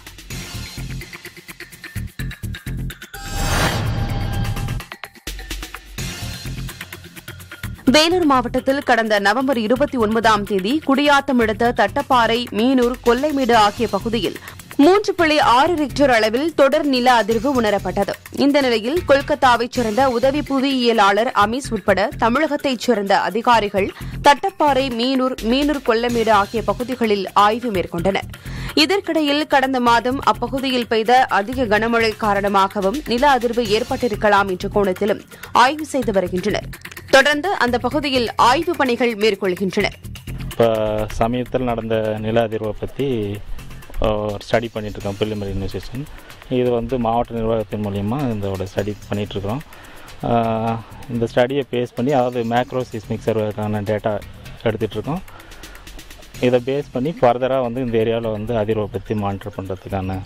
வேலூர் மாவட்டத்தில் கடந்த நவம்பர் இருபத்தி ஒன்பதாம் தேதி குடியாத்தம் எடுத்த தட்டப்பாறை மீனூர் கொல்லைமேடு ஆகிய பகுதியில் மூன்று புள்ளி ஆறு ரிக்டர் அளவில் தொடர் நில அதிர்வு உணரப்பட்டது இந்த நிலையில் கொல்கத்தாவைச் சேர்ந்த உதவி புவியியலாளர் அமீஸ் உட்பட தமிழகத்தைச் சேர்ந்த அதிகாரிகள் தட்டப்பாறை மீனூர் மீனூர் கொல்லமேடு ஆகிய பகுதிகளில் ஆய்வு மேற்கொண்டனர் இதற்கிடையில் கடந்த மாதம் அப்பகுதியில் பெய்த அதிக கனமழை காரணமாகவும் நில அதிர்வு ஏற்பட்டிருக்கலாம் என்ற கோணத்திலும் ஆய்வு செய்து வருகின்றனர் தொடர்ந்து அந்த பகுதியில் ஆய்வு பணிகள் மேற்கொள்கின்றனர் இப்போ சமீபத்தில் நடந்த நில அதிர்வை பற்றி ஸ்டடி பண்ணிகிட்ருக்கோம் பில்லிமரி இன்வெஸ்டிகேஷன் இது வந்து மாவட்ட நிர்வாகத்தின் மூலிமா இதோட ஸ்டடி பண்ணிகிட்ருக்கோம் இந்த ஸ்டடியை பேஸ் பண்ணி அதாவது மேக்ரோ சிஸ்மிக் சர்வேக்கான டேட்டா எடுத்துகிட்ருக்கோம் இதை பேஸ் பண்ணி ஃபர்தராக வந்து இந்த ஏரியாவில் வந்து அதிர்வை பற்றி மானிட்டர் பண்ணுறதுக்கான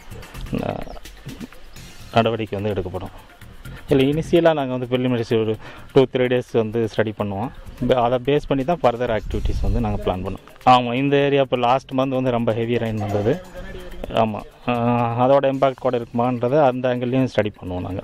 நடவடிக்கை வந்து எடுக்கப்படும் இல்லை இனிஷியலாக நாங்கள் வந்து ப்ரிலிமினரிஸ் ஒரு டூ த்ரீ டேஸ் வந்து ஸ்டடி பண்ணுவோம் ப- அதை பேஸ் பண்ணி தான் ஃபர்தர் ஆக்டிவிட்டீஸ் வந்து நாங்கள் பிளான் பண்ணுவோம் ஆமாம் இந்த ஏரியா இப்போ லாஸ்ட் மந்த் வந்து ரொம்ப ஹெவி ரெயின் வந்தது ஆமாம் அதோட இம்பாக்ட் கூட இருக்குமான்றதை அந்த ஆங்கிள்லேயும் ஸ்டடி பண்ணுவோம் நாங்கள்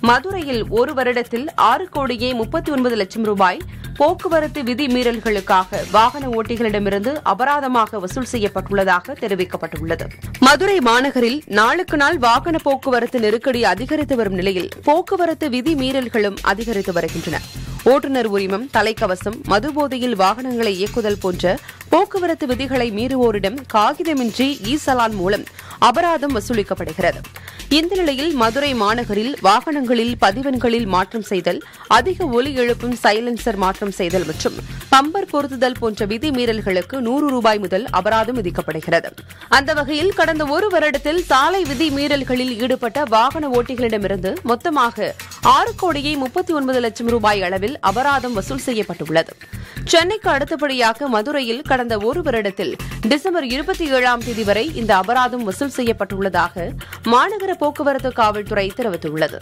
மதுரையில் ஒரு வருடத்தில் ஆறு கோடியே முப்பத்தி ஒன்பது லட்சம் ரூபாய் போக்குவரத்து விதி மீறல்களுக்காக வாகன ஓட்டிகளிடமிருந்து அபராதமாக வசூல் செய்யப்பட்டுள்ளதாக தெரிவிக்கப்பட்டுள்ளது மதுரை மாநகரில் நாளுக்கு நாள் வாகன போக்குவரத்து நெருக்கடி அதிகரித்து வரும் நிலையில் போக்குவரத்து விதி மீறல்களும் அதிகரித்து வருகின்றன ஓட்டுநர் உரிமம் தலைக்கவசம் மதுபோதையில் வாகனங்களை இயக்குதல் போன்ற போக்குவரத்து விதிகளை மீறுவோரிடம் காகிதமின்றி இ சலான் மூலம் அபராதம் வசூலிக்கப்படுகிறது இந்த நிலையில் மதுரை மாநகரில் வாகனங்களில் பதிவெண்களில் மாற்றம் செய்தல் அதிக ஒலி எழுப்பும் சைலன்சர் மாற்றம் செய்தல் மற்றும் பம்பர் பொருத்துதல் போன்ற விதி மீறல்களுக்கு நூறு ரூபாய் முதல் அபராதம் விதிக்கப்படுகிறது அந்த வகையில் கடந்த ஒரு வருடத்தில் சாலை விதி மீறல்களில் ஈடுபட்ட வாகன ஓட்டிகளிடமிருந்து மொத்தமாக ஆறு கோடியே முப்பத்தி ஒன்பது லட்சம் ரூபாய் அளவில் அபராதம் வசூல் செய்யப்பட்டுள்ளது சென்னைக்கு அடுத்தபடியாக மதுரையில் கடந்த ஒரு வருடத்தில் டிசம்பர் இருபத்தி ஏழாம் தேதி வரை இந்த அபராதம் வசூல் செய்யப்பட்டுள்ளதாக மாநகர போக்குவரத்து காவல்துறை தெரிவித்துள்ளது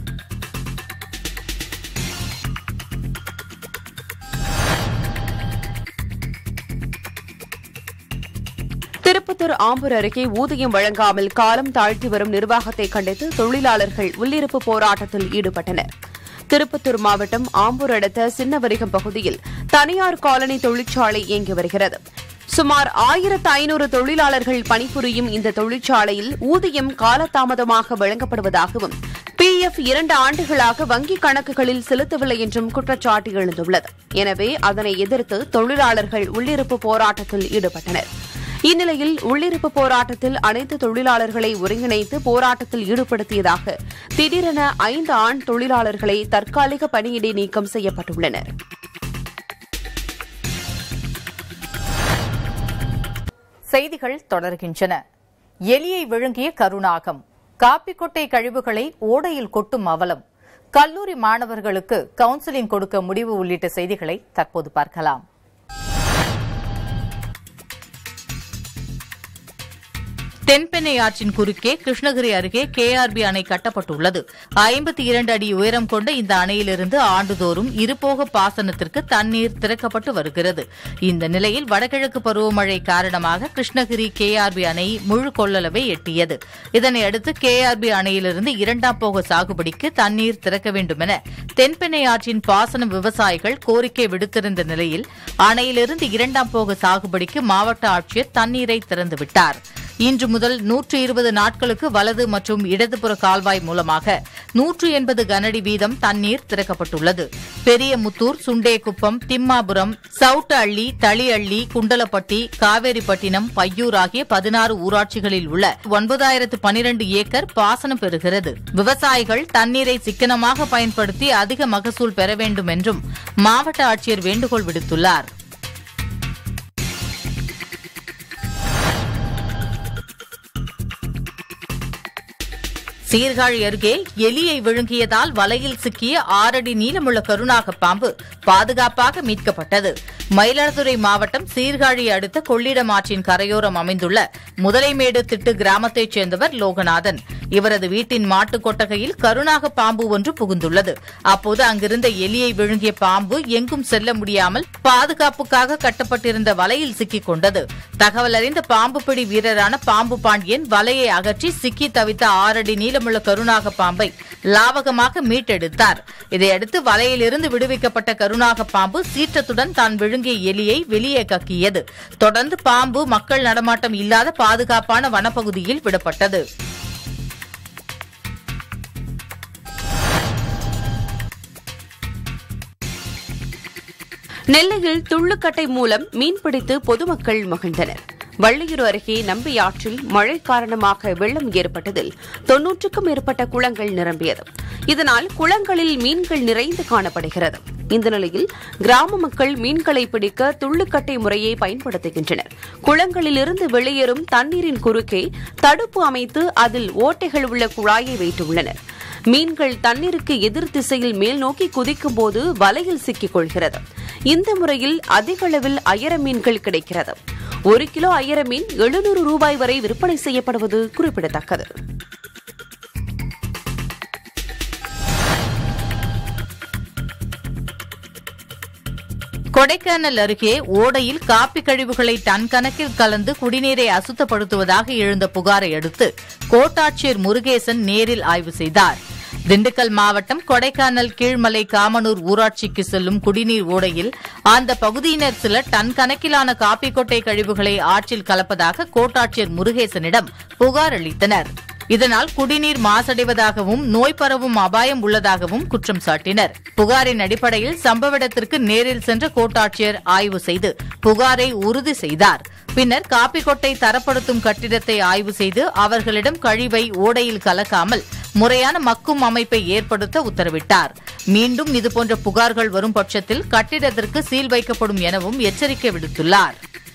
திருப்பத்தூர் ஆம்பூர் அருகே ஊதியம் வழங்காமல் காலம் தாழ்த்தி வரும் நிர்வாகத்தை கண்டித்து தொழிலாளர்கள் உள்ளிருப்பு போராட்டத்தில் ஈடுபட்டனர் திருப்பத்தூர் மாவட்டம் ஆம்பூர் அடுத்த சின்னவரிகம் பகுதியில் தனியார் காலனி தொழிற்சாலை இயங்கி வருகிறது சுமார் ஆயிரத்து ஐநூறு தொழிலாளர்கள் பணிபுரியும் இந்த தொழிற்சாலையில் ஊதியம் காலதாமதமாக வழங்கப்படுவதாகவும் பிஎஃப் இரண்டு ஆண்டுகளாக வங்கிக் கணக்குகளில் செலுத்தவில்லை என்றும் குற்றச்சாட்டு எழுந்துள்ளது எனவே அதனை எதிர்த்து தொழிலாளர்கள் உள்ளிருப்பு போராட்டத்தில் ஈடுபட்டனர் இந்நிலையில் உள்ளிருப்பு போராட்டத்தில் அனைத்து தொழிலாளர்களை ஒருங்கிணைத்து போராட்டத்தில் ஈடுபடுத்தியதாக திடீரென ஐந்து ஆண் தொழிலாளர்களை தற்காலிக பணியிடை நீக்கம் செய்யப்பட்டுள்ளனர் செய்திகள் தொடர்கின்றன எலியை விழுங்கிய கருணாகம் காப்பிக்கொட்டை கழிவுகளை ஓடையில் கொட்டும் அவலம் கல்லூரி மாணவர்களுக்கு கவுன்சிலிங் கொடுக்க முடிவு உள்ளிட்ட செய்திகளை தற்போது பார்க்கலாம் தென்பெண்ணை ஆற்றின் குறுக்கே கிருஷ்ணகிரி அருகே கேஆர்பி அணை கட்டப்பட்டுள்ளது ஐம்பத்தி இரண்டு அடி உயரம் கொண்ட இந்த அணையிலிருந்து ஆண்டுதோறும் இருபோக பாசனத்திற்கு தண்ணீர் திறக்கப்பட்டு வருகிறது இந்த நிலையில் வடகிழக்கு பருவமழை காரணமாக கிருஷ்ணகிரி கேஆர்பி அணை முழு கொள்ளளவை எட்டியது இதனையடுத்து கேஆர்பி அணையிலிருந்து இரண்டாம் போக சாகுபடிக்கு தண்ணீர் திறக்க வேண்டும் என தென்பெண்ணை ஆற்றின் பாசன விவசாயிகள் கோரிக்கை விடுத்திருந்த நிலையில் அணையிலிருந்து இரண்டாம் போக சாகுபடிக்கு மாவட்ட ஆட்சியர் தண்ணீரை திறந்துவிட்டார் இன்று முதல் நூற்று இருபது நாட்களுக்கு வலது மற்றும் இடதுபுற கால்வாய் மூலமாக நூற்று எண்பது கனஅடி வீதம் தண்ணீர் திறக்கப்பட்டுள்ளது பெரியமுத்தூர் சுண்டேகுப்பம் திம்மாபுரம் சவுட்டு அள்ளி தளியள்ளி குண்டலப்பட்டி காவேரிப்பட்டினம் பையூர் ஆகிய பதினாறு ஊராட்சிகளில் உள்ள ஒன்பதாயிரத்து பனிரண்டு ஏக்கர் பாசனம் பெறுகிறது விவசாயிகள் தண்ணீரை சிக்கனமாக பயன்படுத்தி அதிக மகசூல் பெற வேண்டும் என்றும் மாவட்ட ஆட்சியர் வேண்டுகோள் விடுத்துள்ளார் சீர்காழி அருகே எலியை விழுங்கியதால் வலையில் சிக்கிய ஆறடி நீளமுள்ள கருணாக பாம்பு பாதுகாப்பாக மீட்கப்பட்டது மயிலாடுதுறை மாவட்டம் சீர்காழி அடுத்த கொள்ளிடம் ஆற்றின் கரையோரம் அமைந்துள்ள முதலைமேடு திட்டு கிராமத்தைச் சேர்ந்தவர் லோகநாதன் இவரது வீட்டின் மாட்டுக் கொட்டகையில் கருணாக பாம்பு ஒன்று புகுந்துள்ளது அப்போது அங்கிருந்த எலியை விழுங்கிய பாம்பு எங்கும் செல்ல முடியாமல் பாதுகாப்புக்காக கட்டப்பட்டிருந்த வலையில் சிக்கிக் கொண்டது தகவல் அறிந்த பாம்பு பிடி வீரரான பாம்பு பாண்டியன் வலையை அகற்றி சிக்கி தவித்த ஆறடி நீளமுள்ள கருணாக பாம்பை லாவகமாக மீட்டெடுத்தார் இதையடுத்து வலையிலிருந்து விடுவிக்கப்பட்ட கருணாக பாம்பு சீற்றத்துடன் தான் விழுங்கிய எலியை வெளியே கக்கியது தொடர்ந்து பாம்பு மக்கள் நடமாட்டம் இல்லாத பாதுகாப்பான வனப்பகுதியில் விடப்பட்டது நெல்லையில் துள்ளுக்கட்டை மூலம் மீன்பிடித்து பொதுமக்கள் மகிழ்ந்தனர் வள்ளியூர் அருகே நம்பி ஆற்றில் மழை காரணமாக வெள்ளம் ஏற்பட்டதில் தொன்னூற்றுக்கும் மேற்பட்ட குளங்கள் நிரம்பியது இதனால் குளங்களில் மீன்கள் நிறைந்து காணப்படுகிறது இந்த நிலையில் கிராம மக்கள் மீன்களை பிடிக்க துள்ளுக்கட்டை முறையை பயன்படுத்துகின்றனர் குளங்களிலிருந்து வெளியேறும் தண்ணீரின் குறுக்கே தடுப்பு அமைத்து அதில் ஓட்டைகள் உள்ள குழாயை வைத்துள்ளனர் மீன்கள் தண்ணீருக்கு எதிர் திசையில் மேல் நோக்கி குதிக்கும் போது வலையில் சிக்கிக் கொள்கிறது இந்த முறையில் அதிக அளவில் அயர மீன்கள் கிடைக்கிறது ஒரு கிலோ அயர மீன் எழுநூறு ரூபாய் வரை விற்பனை செய்யப்படுவது குறிப்பிடத்தக்கது கொடைக்கானல் அருகே ஓடையில் காப்பி கழிவுகளை டன் கணக்கில் கலந்து குடிநீரை அசுத்தப்படுத்துவதாக எழுந்த புகாரை அடுத்து கோட்டாட்சியர் முருகேசன் நேரில் ஆய்வு செய்தார் திண்டுக்கல் மாவட்டம் கொடைக்கானல் கீழ்மலை காமனூர் ஊராட்சிக்கு செல்லும் குடிநீர் ஓடையில் அந்த பகுதியினர் சிலர் டன் கணக்கிலான காப்பி கொட்டை கழிவுகளை ஆற்றில் கலப்பதாக கோட்டாட்சியர் முருகேசனிடம் புகார் அளித்தனர் இதனால் குடிநீர் மாசடைவதாகவும் நோய் பரவும் அபாயம் உள்ளதாகவும் குற்றம் சாட்டினர் புகாரின் அடிப்படையில் சம்பவ இடத்திற்கு நேரில் சென்ற கோட்டாட்சியர் ஆய்வு செய்து புகாரை உறுதி செய்தார் பின்னர் காப்பி கொட்டை தரப்படுத்தும் கட்டிடத்தை ஆய்வு செய்து அவர்களிடம் கழிவை ஓடையில் கலக்காமல் முறையான மக்கும் அமைப்பை ஏற்படுத்த உத்தரவிட்டார் மீண்டும் இதுபோன்ற புகார்கள் வரும் பட்சத்தில் கட்டிடத்திற்கு சீல் வைக்கப்படும் எனவும் எச்சரிக்கை விடுத்துள்ளார்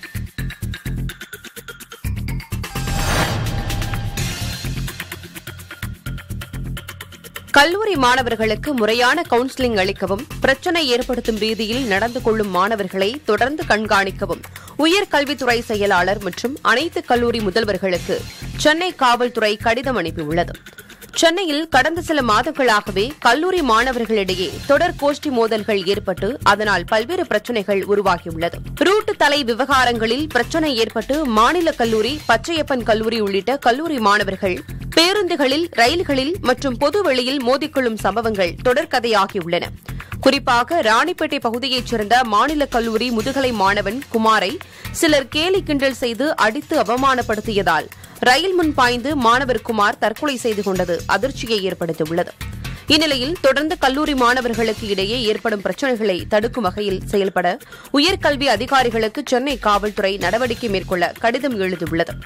கல்லூரி மாணவர்களுக்கு முறையான கவுன்சிலிங் அளிக்கவும் பிரச்சினை ஏற்படுத்தும் ரீதியில் நடந்து கொள்ளும் மாணவர்களை தொடர்ந்து கண்காணிக்கவும் உயர்கல்வித்துறை செயலாளர் மற்றும் அனைத்து கல்லூரி முதல்வர்களுக்கு சென்னை காவல்துறை கடிதம் அனுப்பியுள்ளது சென்னையில் கடந்த சில மாதங்களாகவே கல்லூரி மாணவர்களிடையே தொடர் கோஷ்டி மோதல்கள் ஏற்பட்டு அதனால் பல்வேறு பிரச்சினைகள் உருவாகியுள்ளது ரூட்டு தலை விவகாரங்களில் பிரச்சினை ஏற்பட்டு மாநில கல்லூரி பச்சையப்பன் கல்லூரி உள்ளிட்ட கல்லூரி மாணவர்கள் பேருந்துகளில் ரயில்களில் மற்றும் பொது வெளியில் மோதிக்கொள்ளும் சம்பவங்கள் தொடர்கதையாகியுள்ளன குறிப்பாக ராணிப்பேட்டை பகுதியைச் சேர்ந்த மாநில கல்லூரி முதுகலை மாணவன் குமாரை சிலர் கேலி கிண்டல் செய்து அடித்து அவமானப்படுத்தியதால் ரயில் முன் பாய்ந்து மாணவர் குமார் தற்கொலை செய்து கொண்டது அதிர்ச்சியை ஏற்படுத்தியுள்ளது இந்நிலையில் தொடர்ந்து கல்லூரி மாணவர்களுக்கு இடையே ஏற்படும் பிரச்சினைகளை தடுக்கும் வகையில் செயல்பட உயர்கல்வி அதிகாரிகளுக்கு சென்னை காவல்துறை நடவடிக்கை மேற்கொள்ள கடிதம் எழுதியுள்ளது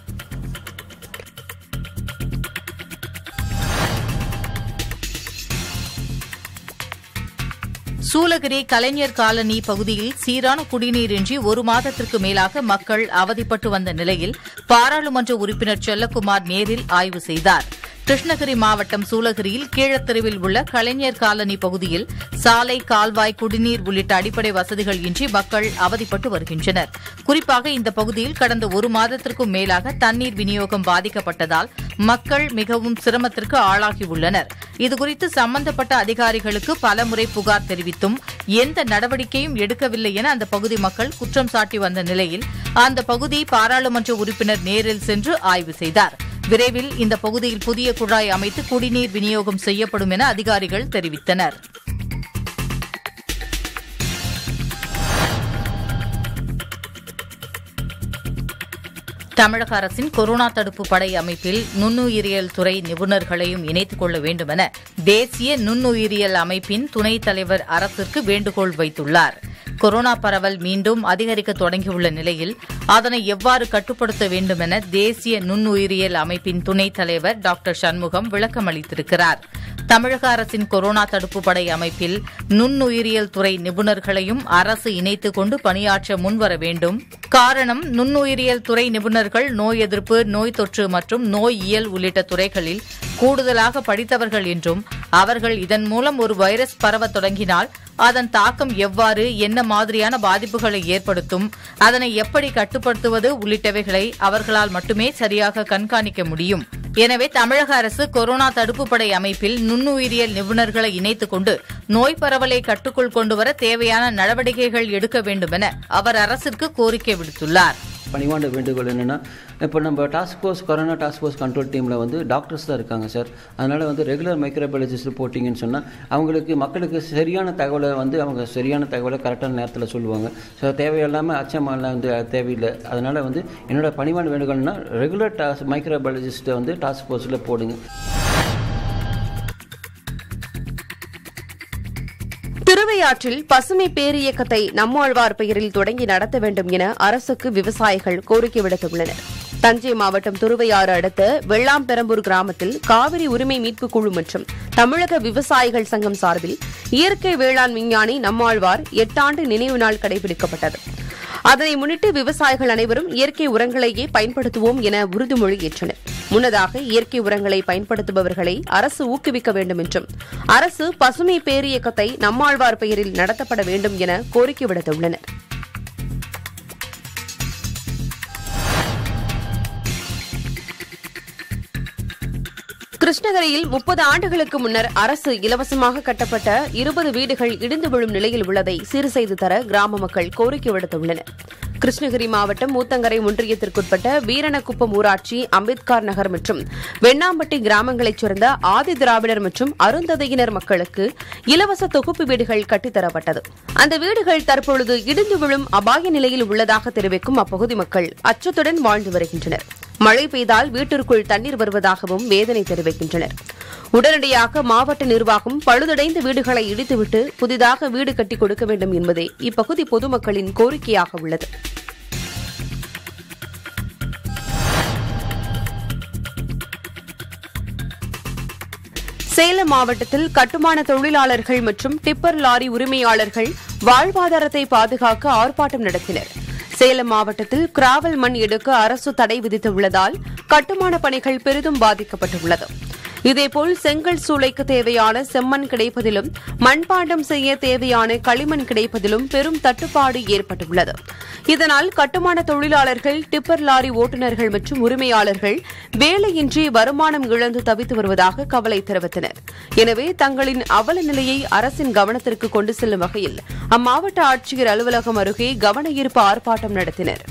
சூலகிரி கலைஞர் காலனி பகுதியில் சீரான குடிநீரின்றி ஒரு மாதத்திற்கு மேலாக மக்கள் அவதிப்பட்டு வந்த நிலையில் பாராளுமன்ற உறுப்பினர் செல்லக்குமார் நேரில் ஆய்வு செய்தார் கிருஷ்ணகிரி மாவட்டம் சூலகிரியில் கீழத்தெருவில் உள்ள கலைஞர் காலனி பகுதியில் சாலை கால்வாய் குடிநீர் உள்ளிட்ட அடிப்படை வசதிகள் இன்றி மக்கள் அவதிப்பட்டு வருகின்றனர் குறிப்பாக இந்த பகுதியில் கடந்த ஒரு மாதத்திற்கும் மேலாக தண்ணீர் விநியோகம் பாதிக்கப்பட்டதால் மக்கள் மிகவும் சிரமத்திற்கு ஆளாகியுள்ளனர் இதுகுறித்து சம்பந்தப்பட்ட அதிகாரிகளுக்கு பலமுறை புகார் தெரிவித்தும் எந்த நடவடிக்கையும் எடுக்கவில்லை என அந்த பகுதி மக்கள் குற்றம் சாட்டி வந்த நிலையில் அந்த பகுதி பாராளுமன்ற உறுப்பினர் நேரில் சென்று ஆய்வு செய்தார் விரைவில் இந்த பகுதியில் புதிய குழாய் அமைத்து குடிநீர் விநியோகம் செய்யப்படும் என அதிகாரிகள் தெரிவித்தனர் தமிழக அரசின் கொரோனா தடுப்பு படை அமைப்பில் நுண்ணுயிரியல் துறை நிபுணர்களையும் இணைத்துக் கொள்ள வேண்டும் என தேசிய நுண்ணுயிரியல் அமைப்பின் துணைத் தலைவர் அரசிற்கு வேண்டுகோள் வைத்துள்ளார் கொரோனா பரவல் மீண்டும் அதிகரிக்க தொடங்கியுள்ள நிலையில் அதனை எவ்வாறு கட்டுப்படுத்த வேண்டும் என தேசிய நுண்ணுயிரியல் அமைப்பின் துணைத் தலைவர் டாக்டர் சண்முகம் விளக்கம் அளித்திருக்கிறார் தமிழக அரசின் கொரோனா தடுப்பு படை அமைப்பில் நுண்ணுயிரியல் துறை நிபுணர்களையும் அரசு இணைத்துக் கொண்டு பணியாற்ற முன்வர வேண்டும் காரணம் நுண்ணுயிரியல் துறை நிபுணர்கள் நோய் எதிர்ப்பு நோய் தொற்று மற்றும் நோய் இயல் உள்ளிட்ட துறைகளில் கூடுதலாக படித்தவர்கள் என்றும் அவர்கள் இதன் மூலம் ஒரு வைரஸ் பரவ தொடங்கினால் அதன் தாக்கம் எவ்வாறு என்ன மாதிரியான பாதிப்புகளை ஏற்படுத்தும் அதனை எப்படி கட்டுப்படுத்துவது உள்ளிட்டவைகளை அவர்களால் மட்டுமே சரியாக கண்காணிக்க முடியும் எனவே தமிழக அரசு கொரோனா தடுப்பு படை அமைப்பில் நுண்ணுயிரியல் நிபுணர்களை இணைத்துக் கொண்டு நோய் பரவலை கட்டுக்குள் கொண்டுவர தேவையான நடவடிக்கைகள் எடுக்க வேண்டும் என அவர் அரசிற்கு கோரிக்கை விடுத்துள்ளார் பணிவாண்ட வேண்டுகோள் என்னென்னா இப்போ நம்ம task force corona task force control டீமில் வந்து டாக்டர்ஸ் தான் இருக்காங்க சார் அதனால் வந்து ரெகுலர் மைக்ரோபயாலஜிஸ்ட் போட்டிங்கன்னு சொன்னால் அவங்களுக்கு மக்களுக்கு சரியான தகவலை வந்து அவங்க சரியான தகவலை கரெக்டான நேரத்தில் சொல்லுவாங்க ஸோ தேவையில்லாமல் அச்சமெல்லாம் வந்து தேவையில்லை அதனால் வந்து என்னோட பணிவான வேண்டுகோள்னா ரெகுலர் டாஸ் மைக்ரோபயாலஜிஸ்ட்டை வந்து டாஸ்க் ஃபோர்ஸில் போடுங்க திருவையாற்றில் பசுமை பேரியக்கத்தை நம்மாழ்வார் பெயரில் தொடங்கி நடத்த வேண்டும் என அரசுக்கு விவசாயிகள் கோரிக்கை விடுத்துள்ளனர் தஞ்சை மாவட்டம் திருவையாறு அடுத்த வெள்ளாம்பெரம்பூர் கிராமத்தில் காவிரி உரிமை மீட்புக் குழு மற்றும் தமிழக விவசாயிகள் சங்கம் சார்பில் இயற்கை வேளாண் விஞ்ஞானி நம்மாழ்வார் எட்டாண்டு நினைவு நாள் கடைபிடிக்கப்பட்டது அதனை முன்னிட்டு விவசாயிகள் அனைவரும் இயற்கை உரங்களையே பயன்படுத்துவோம் என உறுதிமொழி ஏற்றனர் முன்னதாக இயற்கை உரங்களை பயன்படுத்துபவர்களை அரசு ஊக்குவிக்க வேண்டும் என்றும் அரசு பசுமை பேரியக்கத்தை நம்மாழ்வார் பெயரில் நடத்தப்பட வேண்டும் என கோரிக்கை விடுத்துள்ளனர் கிருஷ்ணகிரியில் முப்பது ஆண்டுகளுக்கு முன்னர் அரசு இலவசமாக கட்டப்பட்ட இருபது வீடுகள் இடிந்து விழும் நிலையில் உள்ளதை சீர் செய்து தர கிராம மக்கள் கோரிக்கை விடுத்துள்ளனர் கிருஷ்ணகிரி மாவட்டம் மூத்தங்கரை ஒன்றியத்திற்குட்பட்ட வீரணக்குப்பம் ஊராட்சி அம்பேத்கர் நகர் மற்றும் வெண்ணாம்பட்டி கிராமங்களைச் சேர்ந்த ஆதி திராவிடர் மற்றும் அருந்ததையினர் மக்களுக்கு இலவச தொகுப்பு வீடுகள் கட்டித்தரப்பட்டது அந்த வீடுகள் தற்பொழுது இடிந்து விழும் அபாய நிலையில் உள்ளதாக தெரிவிக்கும் அப்பகுதி மக்கள் அச்சத்துடன் வாழ்ந்து வருகின்றனர் மழை பெய்தால் வீட்டிற்குள் தண்ணீர் வருவதாகவும் வேதனை தெரிவிக்கின்றனர் உடனடியாக மாவட்ட நிர்வாகம் பழுதடைந்த வீடுகளை இடித்துவிட்டு புதிதாக வீடு கட்டிக் கொடுக்க வேண்டும் என்பதே இப்பகுதி பொதுமக்களின் கோரிக்கையாக உள்ளது சேலம் மாவட்டத்தில் கட்டுமான தொழிலாளர்கள் மற்றும் டிப்பர் லாரி உரிமையாளர்கள் வாழ்வாதாரத்தை பாதுகாக்க ஆர்ப்பாட்டம் நடத்தினர் சேலம் மாவட்டத்தில் கிராவல் மண் எடுக்க அரசு தடை விதித்துள்ளதால் கட்டுமான பணிகள் பெரிதும் பாதிக்கப்பட்டுள்ளது இதேபோல் செங்கல் சூளைக்கு தேவையான செம்மண் கிடைப்பதிலும் மண்பாண்டம் செய்ய தேவையான களிமண் கிடைப்பதிலும் பெரும் தட்டுப்பாடு ஏற்பட்டுள்ளது இதனால் கட்டுமான தொழிலாளர்கள் டிப்பர் லாரி ஓட்டுநர்கள் மற்றும் உரிமையாளர்கள் வேலையின்றி வருமானம் இழந்து தவித்து வருவதாக கவலை தெரிவித்தனர் எனவே தங்களின் அவல நிலையை அரசின் கவனத்திற்கு கொண்டு செல்லும் வகையில் அம்மாவட்ட ஆட்சியர் அலுவலகம் அருகே கவன ஈர்ப்பு ஆர்ப்பாட்டம் நடத்தினர்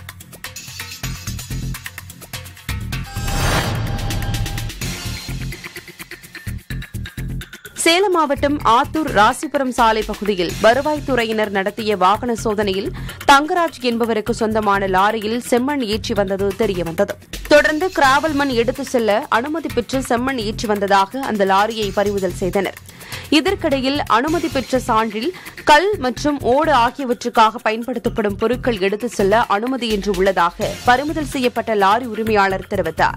சேலம் மாவட்டம் ஆத்தூர் ராசிபுரம் சாலை பகுதியில் வருவாய்த்துறையினர் நடத்திய வாகன சோதனையில் தங்கராஜ் என்பவருக்கு சொந்தமான லாரியில் செம்மண் ஏற்றி வந்தது தெரியவந்தது தொடர்ந்து கிராவல் மண் எடுத்து செல்ல அனுமதி பெற்று செம்மண் ஏற்றி வந்ததாக அந்த லாரியை பறிமுதல் செய்தனர் இதற்கிடையில் அனுமதி பெற்ற சான்றில் கல் மற்றும் ஓடு ஆகியவற்றுக்காக பயன்படுத்தப்படும் பொருட்கள் எடுத்து செல்ல அனுமதியின்றி உள்ளதாக பறிமுதல் செய்யப்பட்ட லாரி உரிமையாளர் தெரிவித்தார்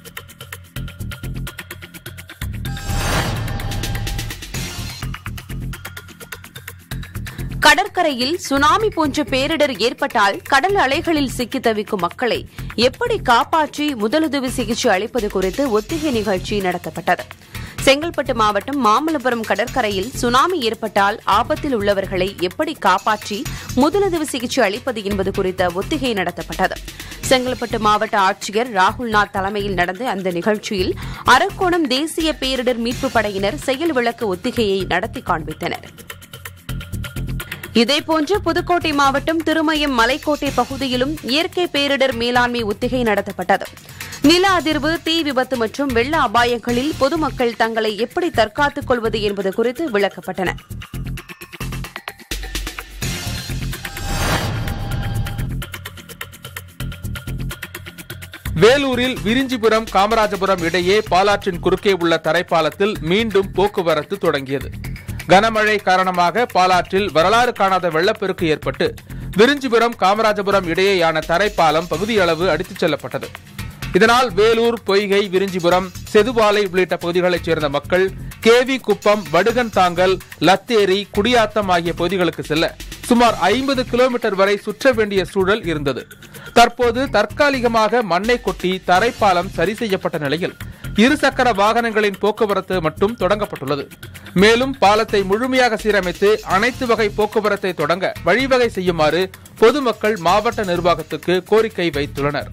கடற்கரையில் சுனாமி போன்ற பேரிடர் ஏற்பட்டால் கடல் அலைகளில் சிக்கி தவிக்கும் மக்களை எப்படி காப்பாற்றி முதலுதவி சிகிச்சை அளிப்பது குறித்து ஒத்திகை நிகழ்ச்சி நடத்தப்பட்டது செங்கல்பட்டு மாவட்டம் மாமல்லபுரம் கடற்கரையில் சுனாமி ஏற்பட்டால் ஆபத்தில் உள்ளவர்களை எப்படி காப்பாற்றி முதலுதவி சிகிச்சை அளிப்பது என்பது குறித்த ஒத்திகை நடத்தப்பட்டது செங்கல்பட்டு மாவட்ட ஆட்சியர் ராகுல்நாத் தலைமையில் நடந்த அந்த நிகழ்ச்சியில் அரக்கோணம் தேசிய பேரிடர் மீட்புப் படையினர் செயல் விளக்க ஒத்திகையை நடத்தி காண்பித்தனர் இதேபோன்று புதுக்கோட்டை மாவட்டம் திருமயம் மலைக்கோட்டை பகுதியிலும் இயற்கை பேரிடர் மேலாண்மை ஒத்திகை நடத்தப்பட்டது நில அதிர்வு தீ விபத்து மற்றும் வெள்ள அபாயங்களில் பொதுமக்கள் தங்களை எப்படி தற்காத்துக் கொள்வது என்பது குறித்து விளக்கப்பட்டன வேலூரில் விரிஞ்சிபுரம் காமராஜபுரம் இடையே பாலாற்றின் குறுக்கே உள்ள தரைப்பாலத்தில் மீண்டும் போக்குவரத்து தொடங்கியது கனமழை காரணமாக பாலாற்றில் வரலாறு காணாத வெள்ளப்பெருக்கு ஏற்பட்டு விரிஞ்சிபுரம் காமராஜபுரம் இடையேயான தரைப்பாலம் பகுதியளவு அடித்துச் செல்லப்பட்டது இதனால் வேலூர் பொய்கை விரிஞ்சிபுரம் செதுபாலை உள்ளிட்ட பகுதிகளைச் சேர்ந்த மக்கள் கேவி குப்பம் வடுகன் தாங்கல் லத்தேரி குடியாத்தம் ஆகிய பகுதிகளுக்கு செல்ல சுமார் ஐம்பது கிலோமீட்டர் வரை சுற்ற வேண்டிய சூழல் இருந்தது தற்போது தற்காலிகமாக மண்ணை கொட்டி தரைப்பாலம் சரி செய்யப்பட்ட நிலையில் இருசக்கர வாகனங்களின் போக்குவரத்து மட்டும் தொடங்கப்பட்டுள்ளது மேலும் பாலத்தை முழுமையாக சீரமைத்து அனைத்து வகை போக்குவரத்தை தொடங்க வழிவகை செய்யுமாறு பொதுமக்கள் மாவட்ட நிர்வாகத்துக்கு கோரிக்கை வைத்துள்ளனர்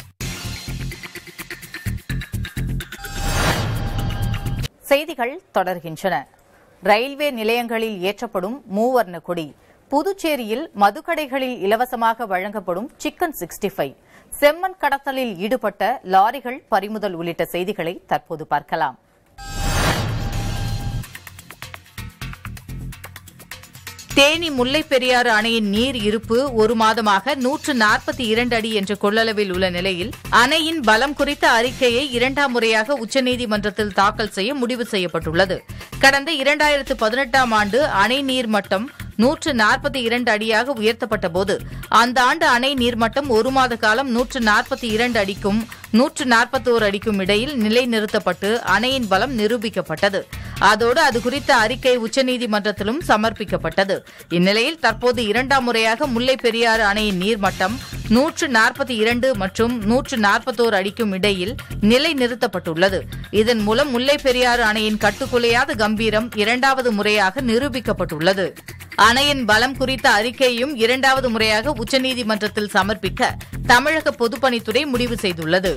செய்திகள் தொடர்கின்றன ரயில்வே நிலையங்களில் ஏற்றப்படும் மூவர்ண கொடி புதுச்சேரியில் மதுக்கடைகளில் இலவசமாக வழங்கப்படும் சிக்கன் சிக்ஸ்டி ஃபைவ் செம்மண் கடத்தலில் ஈடுபட்ட லாரிகள் பறிமுதல் உள்ளிட்ட செய்திகளை தற்போது பார்க்கலாம் தேனி முல்லைப் பெரியாறு அணையின் நீர் இருப்பு ஒரு மாதமாக நூற்று நாற்பத்தி இரண்டு அடி என்ற கொள்ளளவில் உள்ள நிலையில் அணையின் பலம் குறித்த அறிக்கையை இரண்டாம் முறையாக உச்சநீதிமன்றத்தில் தாக்கல் செய்ய முடிவு செய்யப்பட்டுள்ளது கடந்த இரண்டாயிரத்து பதினெட்டாம் ஆண்டு அணை நீர் மட்டம் நூற்று நாற்பத்தி இரண்டு அடியாக உயர்த்தப்பட்ட போது அந்த ஆண்டு அணை நீர்மட்டம் ஒரு மாத காலம் நூற்று நாற்பத்தி இரண்டு அடிக்கும் நூற்று நாற்பத்தோரு அடிக்கும் இடையில் நிலைநிறுத்தப்பட்டு அணையின் பலம் நிரூபிக்கப்பட்டது அதோடு அது குறித்த அறிக்கை உச்சநீதிமன்றத்திலும் சமர்ப்பிக்கப்பட்டது இந்நிலையில் தற்போது இரண்டாம் முறையாக முல்லை பெரியாறு அணையின் நீர்மட்டம் நூற்று நாற்பத்தி இரண்டு மற்றும் நூற்று நாற்பத்தோரு அடிக்கும் இடையில் நிலைநிறுத்தப்பட்டுள்ளது இதன் மூலம் முல்லை பெரியாறு அணையின் கட்டுக்குலையாத கம்பீரம் இரண்டாவது முறையாக நிரூபிக்கப்பட்டுள்ளது அணையின் பலம் குறித்த அறிக்கையும் இரண்டாவது முறையாக உச்சநீதிமன்றத்தில் சமர்ப்பிக்க தமிழக பொதுப்பணித்துறை முடிவு செய்துள்ளது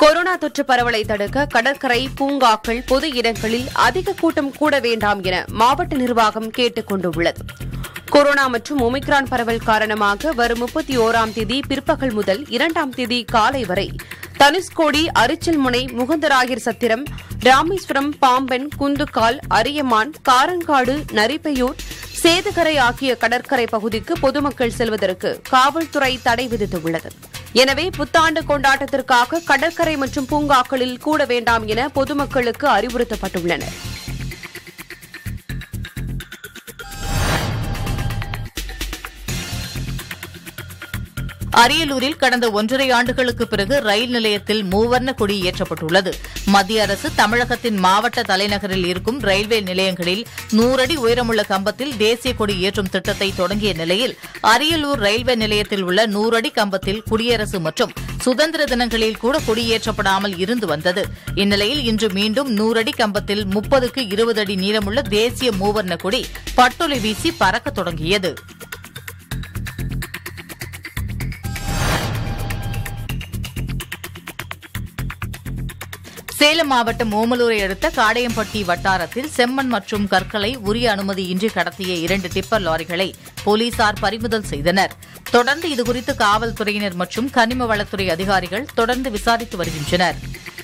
கொரோனா தொற்று பரவலை தடுக்க கடற்கரை பூங்காக்கள் பொது இடங்களில் அதிக கூட்டம் கூட வேண்டாம் என மாவட்ட நிர்வாகம் கேட்டுக் கொண்டுள்ளது கொரோனா மற்றும் ஒமிக்ரான் பரவல் காரணமாக வரும் முப்பத்தி ஓராம் தேதி பிற்பகல் முதல் இரண்டாம் தேதி காலை வரை தனுஷ்கோடி அரிச்சல்முனை முகுந்தராயர் சத்திரம் ராமேஸ்வரம் பாம்பன் குந்துக்கால் அரியமான் காரங்காடு நரிப்பையூர் சேதுகரை ஆகிய கடற்கரை பகுதிக்கு பொதுமக்கள் செல்வதற்கு காவல்துறை தடை விதித்துள்ளது எனவே புத்தாண்டு கொண்டாட்டத்திற்காக கடற்கரை மற்றும் பூங்காக்களில் கூட வேண்டாம் என பொதுமக்களுக்கு அறிவுறுத்தப்பட்டுள்ளனர் அரியலூரில் கடந்த ஒன்றரை ஆண்டுகளுக்கு பிறகு ரயில் நிலையத்தில் மூவர்ண கொடி ஏற்றப்பட்டுள்ளது மத்திய அரசு தமிழகத்தின் மாவட்ட தலைநகரில் இருக்கும் ரயில்வே நிலையங்களில் நூறடி உயரமுள்ள கம்பத்தில் தேசிய கொடி ஏற்றும் திட்டத்தை தொடங்கிய நிலையில் அரியலூர் ரயில்வே நிலையத்தில் உள்ள நூறடி கம்பத்தில் குடியரசு மற்றும் சுதந்திர தினங்களில் கூட கொடியேற்றப்படாமல் இருந்து வந்தது இந்நிலையில் இன்று மீண்டும் நூறடி கம்பத்தில் முப்பதுக்கு இருபது அடி நீளமுள்ள தேசிய மூவர்ண கொடி பட்டொலி வீசி பறக்கத் தொடங்கியது சேலம் மாவட்டம் ஓமலூரை அடுத்த காடையம்பட்டி வட்டாரத்தில் செம்மண் மற்றும் கற்களை உரிய அனுமதியின்றி கடத்திய இரண்டு டிப்பர் லாரிகளை போலீசார் பறிமுதல் செய்தனர் தொடர்ந்து இதுகுறித்து காவல்துறையினர் மற்றும் கனிம வளத்துறை அதிகாரிகள் தொடர்ந்து விசாரித்து வருகின்றனர்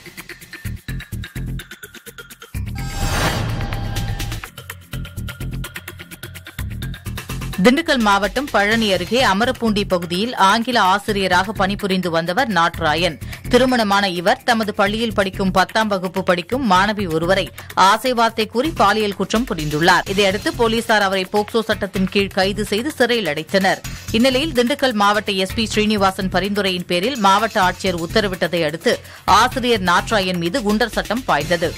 திண்டுக்கல் மாவட்டம் பழனி அருகே அமரப்பூண்டி பகுதியில் ஆங்கில ஆசிரியராக பணிபுரிந்து வந்தவர் நாட்ராயன் திருமணமான இவர் தமது பள்ளியில் படிக்கும் பத்தாம் வகுப்பு படிக்கும் மாணவி ஒருவரை ஆசை வார்த்தை கூறி பாலியல் குற்றம் புரிந்துள்ளார் இதையடுத்து போலீசார் அவரை போக்சோ சட்டத்தின் கீழ் கைது செய்து சிறையில் அடைத்தனர் இந்நிலையில் திண்டுக்கல் மாவட்ட எஸ்பி ஸ்ரீனிவாசன் பரிந்துரையின் பேரில் மாவட்ட ஆட்சியர் உத்தரவிட்டதை அடுத்து ஆசிரியர் நாட்ராயன் மீது குண்டர் சட்டம் பாய்ந்தது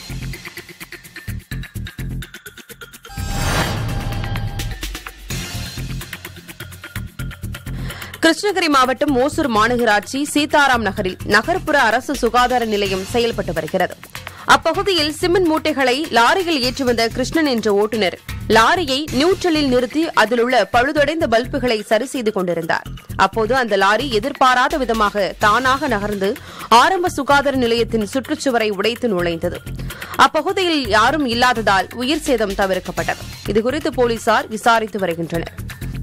கிருஷ்ணகிரி மாவட்டம் ஓசூர் மாநகராட்சி சீதாராம் நகரில் நகர்ப்புற அரசு சுகாதார நிலையம் செயல்பட்டு வருகிறது அப்பகுதியில் சிமெண்ட் மூட்டைகளை லாரியில் ஏற்றி வந்த கிருஷ்ணன் என்ற ஓட்டுநர் லாரியை நியூட்ரலில் நிறுத்தி அதில் உள்ள பழுதடைந்த பல்புகளை சரி செய்து கொண்டிருந்தார் அப்போது அந்த லாரி எதிர்பாராத விதமாக தானாக நகர்ந்து ஆரம்ப சுகாதார நிலையத்தின் சுற்றுச்சுவரை உடைத்து நுழைந்தது அப்பகுதியில் யாரும் இல்லாததால் உயிர் சேதம் தவிர்க்கப்பட்டது இதுகுறித்து போலீசார் விசாரித்து வருகின்றனர்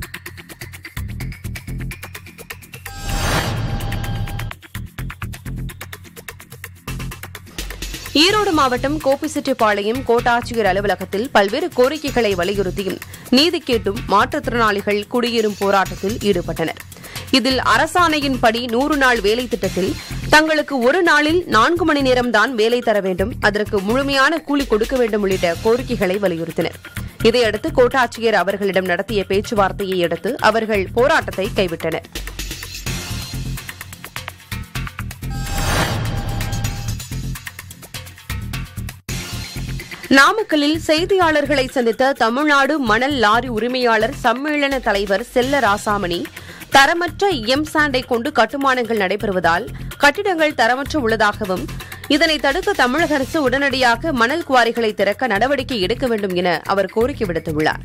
ஈரோடு மாவட்டம் கோபிச்செட்டிப்பாளையம் கோட்டாட்சியர் அலுவலகத்தில் பல்வேறு கோரிக்கைகளை வலியுறுத்தியும் நீதி கேட்டும் மாற்றுத்திறனாளிகள் குடியேறும் போராட்டத்தில் ஈடுபட்டனர் இதில் அரசாணையின்படி நூறு நாள் வேலை திட்டத்தில் தங்களுக்கு ஒரு நாளில் நான்கு மணி நேரம்தான் வேலை தர வேண்டும் அதற்கு முழுமையான கூலி கொடுக்க வேண்டும் உள்ளிட்ட கோரிக்கைகளை வலியுறுத்தினர் இதையடுத்து கோட்டாட்சியர் அவர்களிடம் நடத்திய பேச்சுவார்த்தையை அடுத்து அவர்கள் போராட்டத்தை கைவிட்டனர் நாமக்கல்லில் செய்தியாளர்களை சந்தித்த தமிழ்நாடு மணல் லாரி உரிமையாளர் சம்மேளன தலைவர் செல்ல ராசாமணி தரமற்ற எம் சாண்டை கொண்டு கட்டுமானங்கள் நடைபெறுவதால் கட்டிடங்கள் தரமற்று உள்ளதாகவும் இதனை தடுக்க தமிழக அரசு உடனடியாக மணல் குவாரிகளை திறக்க நடவடிக்கை எடுக்க வேண்டும் என அவர் கோரிக்கை விடுத்துள்ளார்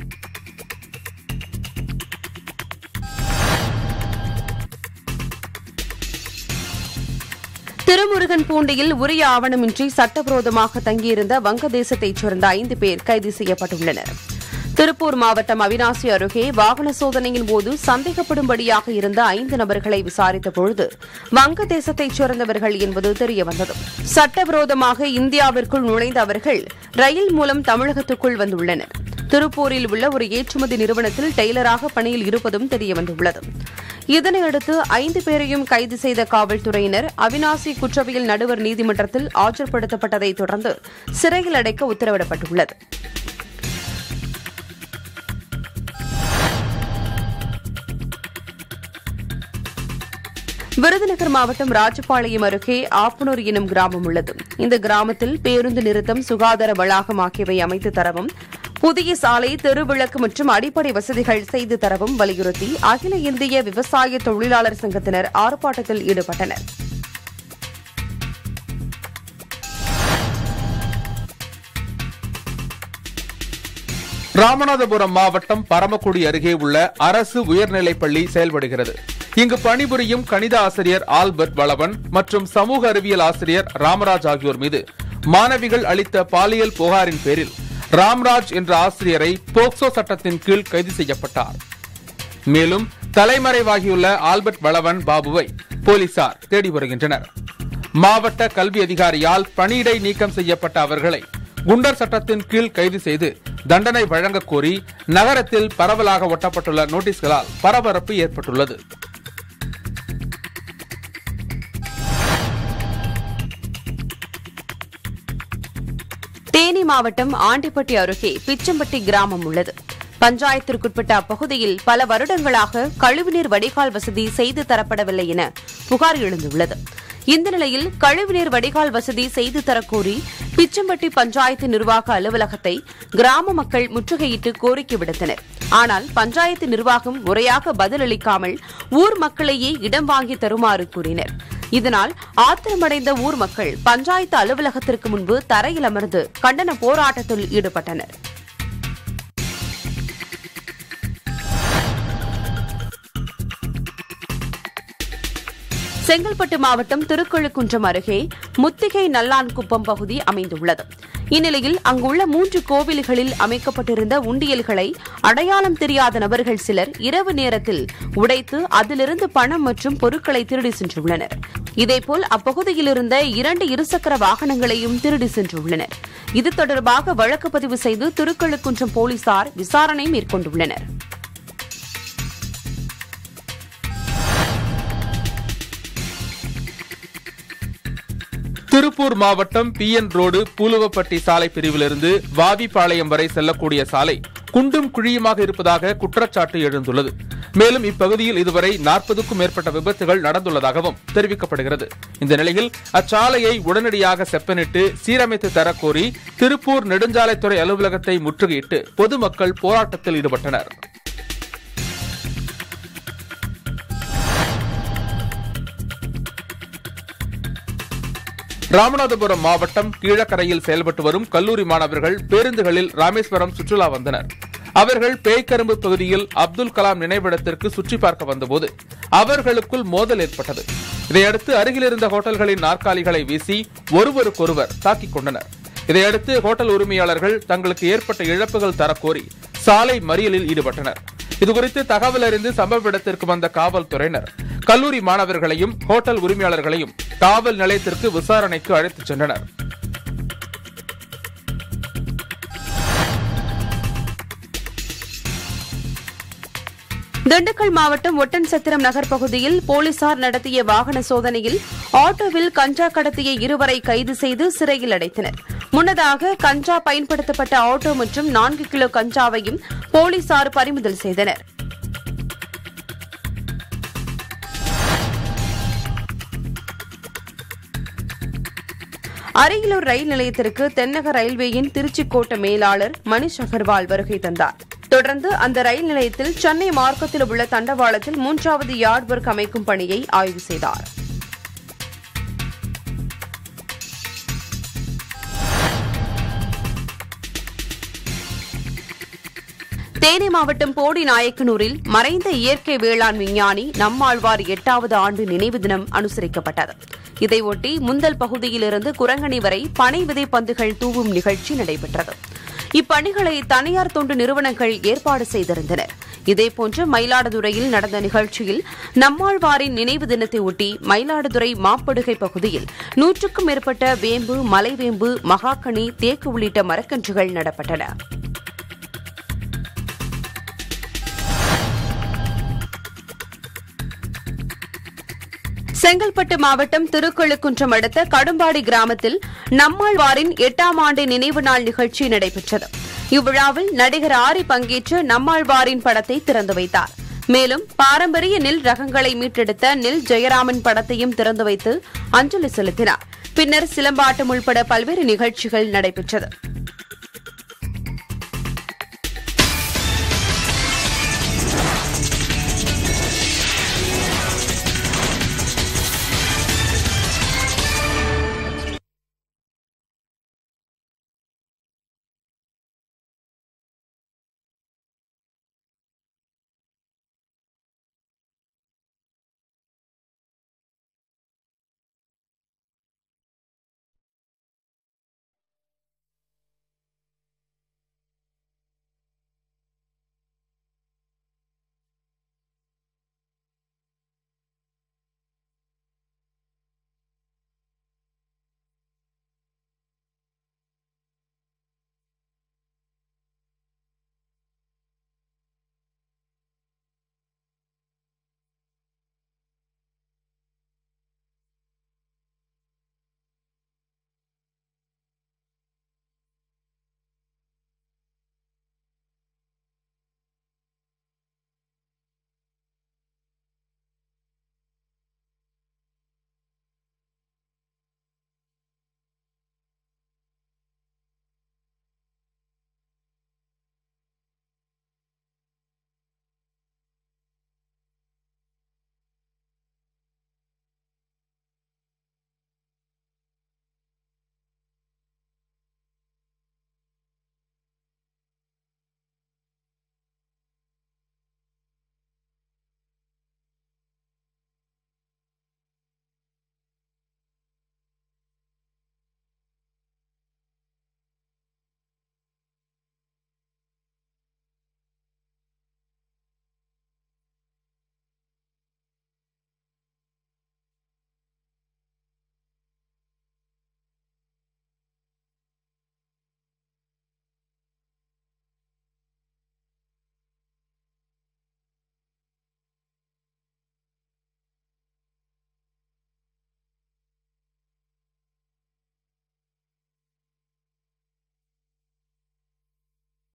திருமுருகன் பூண்டியில் உரிய ஆவணமின்றி சட்டவிரோதமாக தங்கியிருந்த வங்கதேசத்தைச் சேர்ந்த ஐந்து பேர் கைது செய்யப்பட்டுள்ளனர் திருப்பூர் மாவட்டம் அவினாசி அருகே வாகன சோதனையின் போது சந்தேகப்படும்படியாக இருந்த ஐந்து நபர்களை விசாரித்த பொழுது வங்கதேசத்தைச் சேர்ந்தவர்கள் என்பது தெரியவந்தது சட்டவிரோதமாக இந்தியாவிற்குள் நுழைந்த அவர்கள் ரயில் மூலம் தமிழகத்துக்குள் வந்துள்ளனர் திருப்பூரில் உள்ள ஒரு ஏற்றுமதி நிறுவனத்தில் டெய்லராக பணியில் இருப்பதும் தெரியவந்துள்ளது இதனையடுத்து ஐந்து பேரையும் கைது செய்த காவல்துறையினர் அவினாசி குற்றவியல் நடுவர் நீதிமன்றத்தில் ஆஜர்படுத்தப்பட்டதை தொடர்ந்து சிறையில் அடைக்க உத்தரவிடப்பட்டுள்ளது விருதுநகர் மாவட்டம் ராஜபாளையம் அருகே ஆப்பனூர் எனும் கிராமம் உள்ளது இந்த கிராமத்தில் பேருந்து நிறுத்தம் சுகாதார வளாகம் ஆகியவை அமைத்து தரவும் புதிய சாலை தெருவிளக்கு மற்றும் அடிப்படை வசதிகள் செய்து தரவும் வலியுறுத்தி அகில இந்திய விவசாய தொழிலாளர் சங்கத்தினர் ஆர்ப்பாட்டத்தில் ஈடுபட்டனர் ராமநாதபுரம் மாவட்டம் பரமக்குடி அருகே உள்ள அரசு உயர்நிலைப் பள்ளி செயல்படுகிறது இங்கு பணிபுரியும் கணித ஆசிரியர் ஆல்பர்ட் வளவன் மற்றும் சமூக அறிவியல் ஆசிரியர் ராமராஜ் ஆகியோர் மீது மாணவிகள் அளித்த பாலியல் புகாரின் பேரில் ராம்ராஜ் என்ற ஆசிரியரை போக்சோ சட்டத்தின் கீழ் கைது செய்யப்பட்டார் மேலும் தலைமறைவாகியுள்ள ஆல்பர்ட் வளவன் பாபுவை போலீசார் தேடி வருகின்றனர் மாவட்ட கல்வி அதிகாரியால் பணியிடை நீக்கம் செய்யப்பட்ட அவர்களை குண்டர் சட்டத்தின் கீழ் கைது செய்து தண்டனை வழங்கக் கோரி நகரத்தில் பரவலாக ஒட்டப்பட்டுள்ள நோட்டீஸ்களால் பரபரப்பு ஏற்பட்டுள்ளது தேனி மாவட்டம் ஆண்டிப்பட்டி அருகே பிச்சம்பட்டி கிராமம் உள்ளது பஞ்சாயத்திற்குட்பட்ட அப்பகுதியில் பல வருடங்களாக கழிவுநீர் வடிகால் வசதி செய்து தரப்படவில்லை என புகார் எழுந்துள்ளது இந்த நிலையில் கழிவுநீர் வடிகால் வசதி செய்து தரக்கோரி பிச்சம்பட்டி பஞ்சாயத்து நிர்வாக அலுவலகத்தை கிராம மக்கள் முற்றுகையிட்டு கோரிக்கை விடுத்தனர் ஆனால் பஞ்சாயத்து நிர்வாகம் முறையாக பதிலளிக்காமல் ஊர் மக்களையே இடம் வாங்கி தருமாறு கூறினர் இதனால் ஆத்திரமடைந்த ஊர் மக்கள் பஞ்சாயத்து அலுவலகத்திற்கு முன்பு தரையில் அமர்ந்து கண்டன போராட்டத்தில் ஈடுபட்டனர் செங்கல்பட்டு மாவட்டம் திருக்கழுக்குன்றம் அருகே முத்திகை நல்லான்குப்பம் பகுதி அமைந்துள்ளது இந்நிலையில் அங்குள்ள மூன்று கோவில்களில் அமைக்கப்பட்டிருந்த உண்டியல்களை அடையாளம் தெரியாத நபர்கள் சிலர் இரவு நேரத்தில் உடைத்து அதிலிருந்து பணம் மற்றும் பொருட்களை திருடி சென்றுள்ளனர் இதேபோல் அப்பகுதியில் இருந்த இரண்டு இருசக்கர வாகனங்களையும் திருடி சென்றுள்ளனர் இது தொடர்பாக வழக்கு பதிவு செய்து திருக்கழுக்குன்றம் போலீசார் விசாரணை மேற்கொண்டுள்ளனர் திருப்பூர் மாவட்டம் பி என் ரோடு பூலுவப்பட்டி சாலை பிரிவிலிருந்து வாவிப்பாளையம் வரை செல்லக்கூடிய சாலை குண்டும் குழியுமாக இருப்பதாக குற்றச்சாட்டு எழுந்துள்ளது மேலும் இப்பகுதியில் இதுவரை நாற்பதுக்கும் மேற்பட்ட விபத்துகள் நடந்துள்ளதாகவும் தெரிவிக்கப்படுகிறது இந்த நிலையில் அச்சாலையை உடனடியாக செப்பனிட்டு சீரமைத்து தரக்கோரி திருப்பூர் நெடுஞ்சாலைத்துறை அலுவலகத்தை முற்றுகையிட்டு பொதுமக்கள் போராட்டத்தில் ஈடுபட்டனர் ராமநாதபுரம் மாவட்டம் கீழக்கரையில் செயல்பட்டு வரும் கல்லூரி மாணவர்கள் பேருந்துகளில் ராமேஸ்வரம் சுற்றுலா வந்தனர் அவர்கள் பேய்க்கரும்பு பகுதியில் அப்துல் கலாம் நினைவிடத்திற்கு சுற்றி பார்க்க வந்தபோது அவர்களுக்குள் மோதல் ஏற்பட்டது இதையடுத்து அருகில் இருந்த ஹோட்டல்களின் நாற்காலிகளை வீசி ஒருவருக்கொருவர் தாக்கிக் கொண்டனர் இதையடுத்து ஹோட்டல் உரிமையாளர்கள் தங்களுக்கு ஏற்பட்ட இழப்புகள் தரக்கோரி சாலை மறியலில் ஈடுபட்டனர் இதுகுறித்து தகவல் அறிந்து சம்பவ இடத்திற்கு வந்த காவல்துறையினர் கல்லூரி மாணவர்களையும் ஹோட்டல் உரிமையாளர்களையும் காவல் நிலையத்திற்கு விசாரணைக்கு அழைத்துச் சென்றனர் திண்டுக்கல் மாவட்டம் ஒட்டன்சத்திரம் நகர் பகுதியில் போலீசார் நடத்திய வாகன சோதனையில் ஆட்டோவில் கஞ்சா கடத்திய இருவரை கைது செய்து சிறையில் அடைத்தனர் முன்னதாக கஞ்சா பயன்படுத்தப்பட்ட ஆட்டோ மற்றும் நான்கு கிலோ கஞ்சாவையும் போலீசார் பறிமுதல் செய்தனர் அரியலூர் ரயில் நிலையத்திற்கு தென்னக ரயில்வேயின் திருச்சி கோட்ட மேலாளர் மணிஷ் அகர்வால் வருகை தந்தார் தொடர்ந்து அந்த ரயில் நிலையத்தில் சென்னை மார்க்கத்தில் உள்ள தண்டவாளத்தில் மூன்றாவது யார்ட் ஒர்க் அமைக்கும் பணியை ஆய்வு செய்தார் தேனி மாவட்டம் போடி நாயக்கனூரில் மறைந்த இயற்கை வேளாண் விஞ்ஞானி நம்மாழ்வார் எட்டாவது ஆண்டு நினைவு தினம் அனுசரிக்கப்பட்டது இதையொட்டி முந்தல் பகுதியிலிருந்து குரங்கணி வரை பனை விதை பந்துகள் தூவும் நிகழ்ச்சி நடைபெற்றது இப்பணிகளை தனியார் தொண்டு நிறுவனங்கள் ஏற்பாடு செய்திருந்தனர் இதேபோன்று மயிலாடுதுறையில் நடந்த நிகழ்ச்சியில் நம்மாழ்வாரின் நினைவு தினத்தை ஒட்டி மயிலாடுதுறை மாப்படுகை பகுதியில் நூற்றுக்கும் மேற்பட்ட வேம்பு மலைவேம்பு மகாக்கனி தேக்கு உள்ளிட்ட மரக்கன்றுகள் நடப்பட்டன செங்கல்பட்டு மாவட்டம் திருக்கழுக்குன்றம் அடுத்த கடும்பாடி கிராமத்தில் நம்மாழ்வாரின் எட்டாம் ஆண்டு நினைவு நாள் நிகழ்ச்சி நடைபெற்றது இவ்விழாவில் நடிகர் ஆரி பங்கேற்று நம்மாழ்வாரின் படத்தை திறந்து வைத்தார் மேலும் பாரம்பரிய நெல் ரகங்களை மீட்டெடுத்த நெல் ஜெயராமன் படத்தையும் திறந்து வைத்து அஞ்சலி செலுத்தினார் பின்னர் சிலம்பாட்டம் உள்பட பல்வேறு நிகழ்ச்சிகள் நடைபெற்றது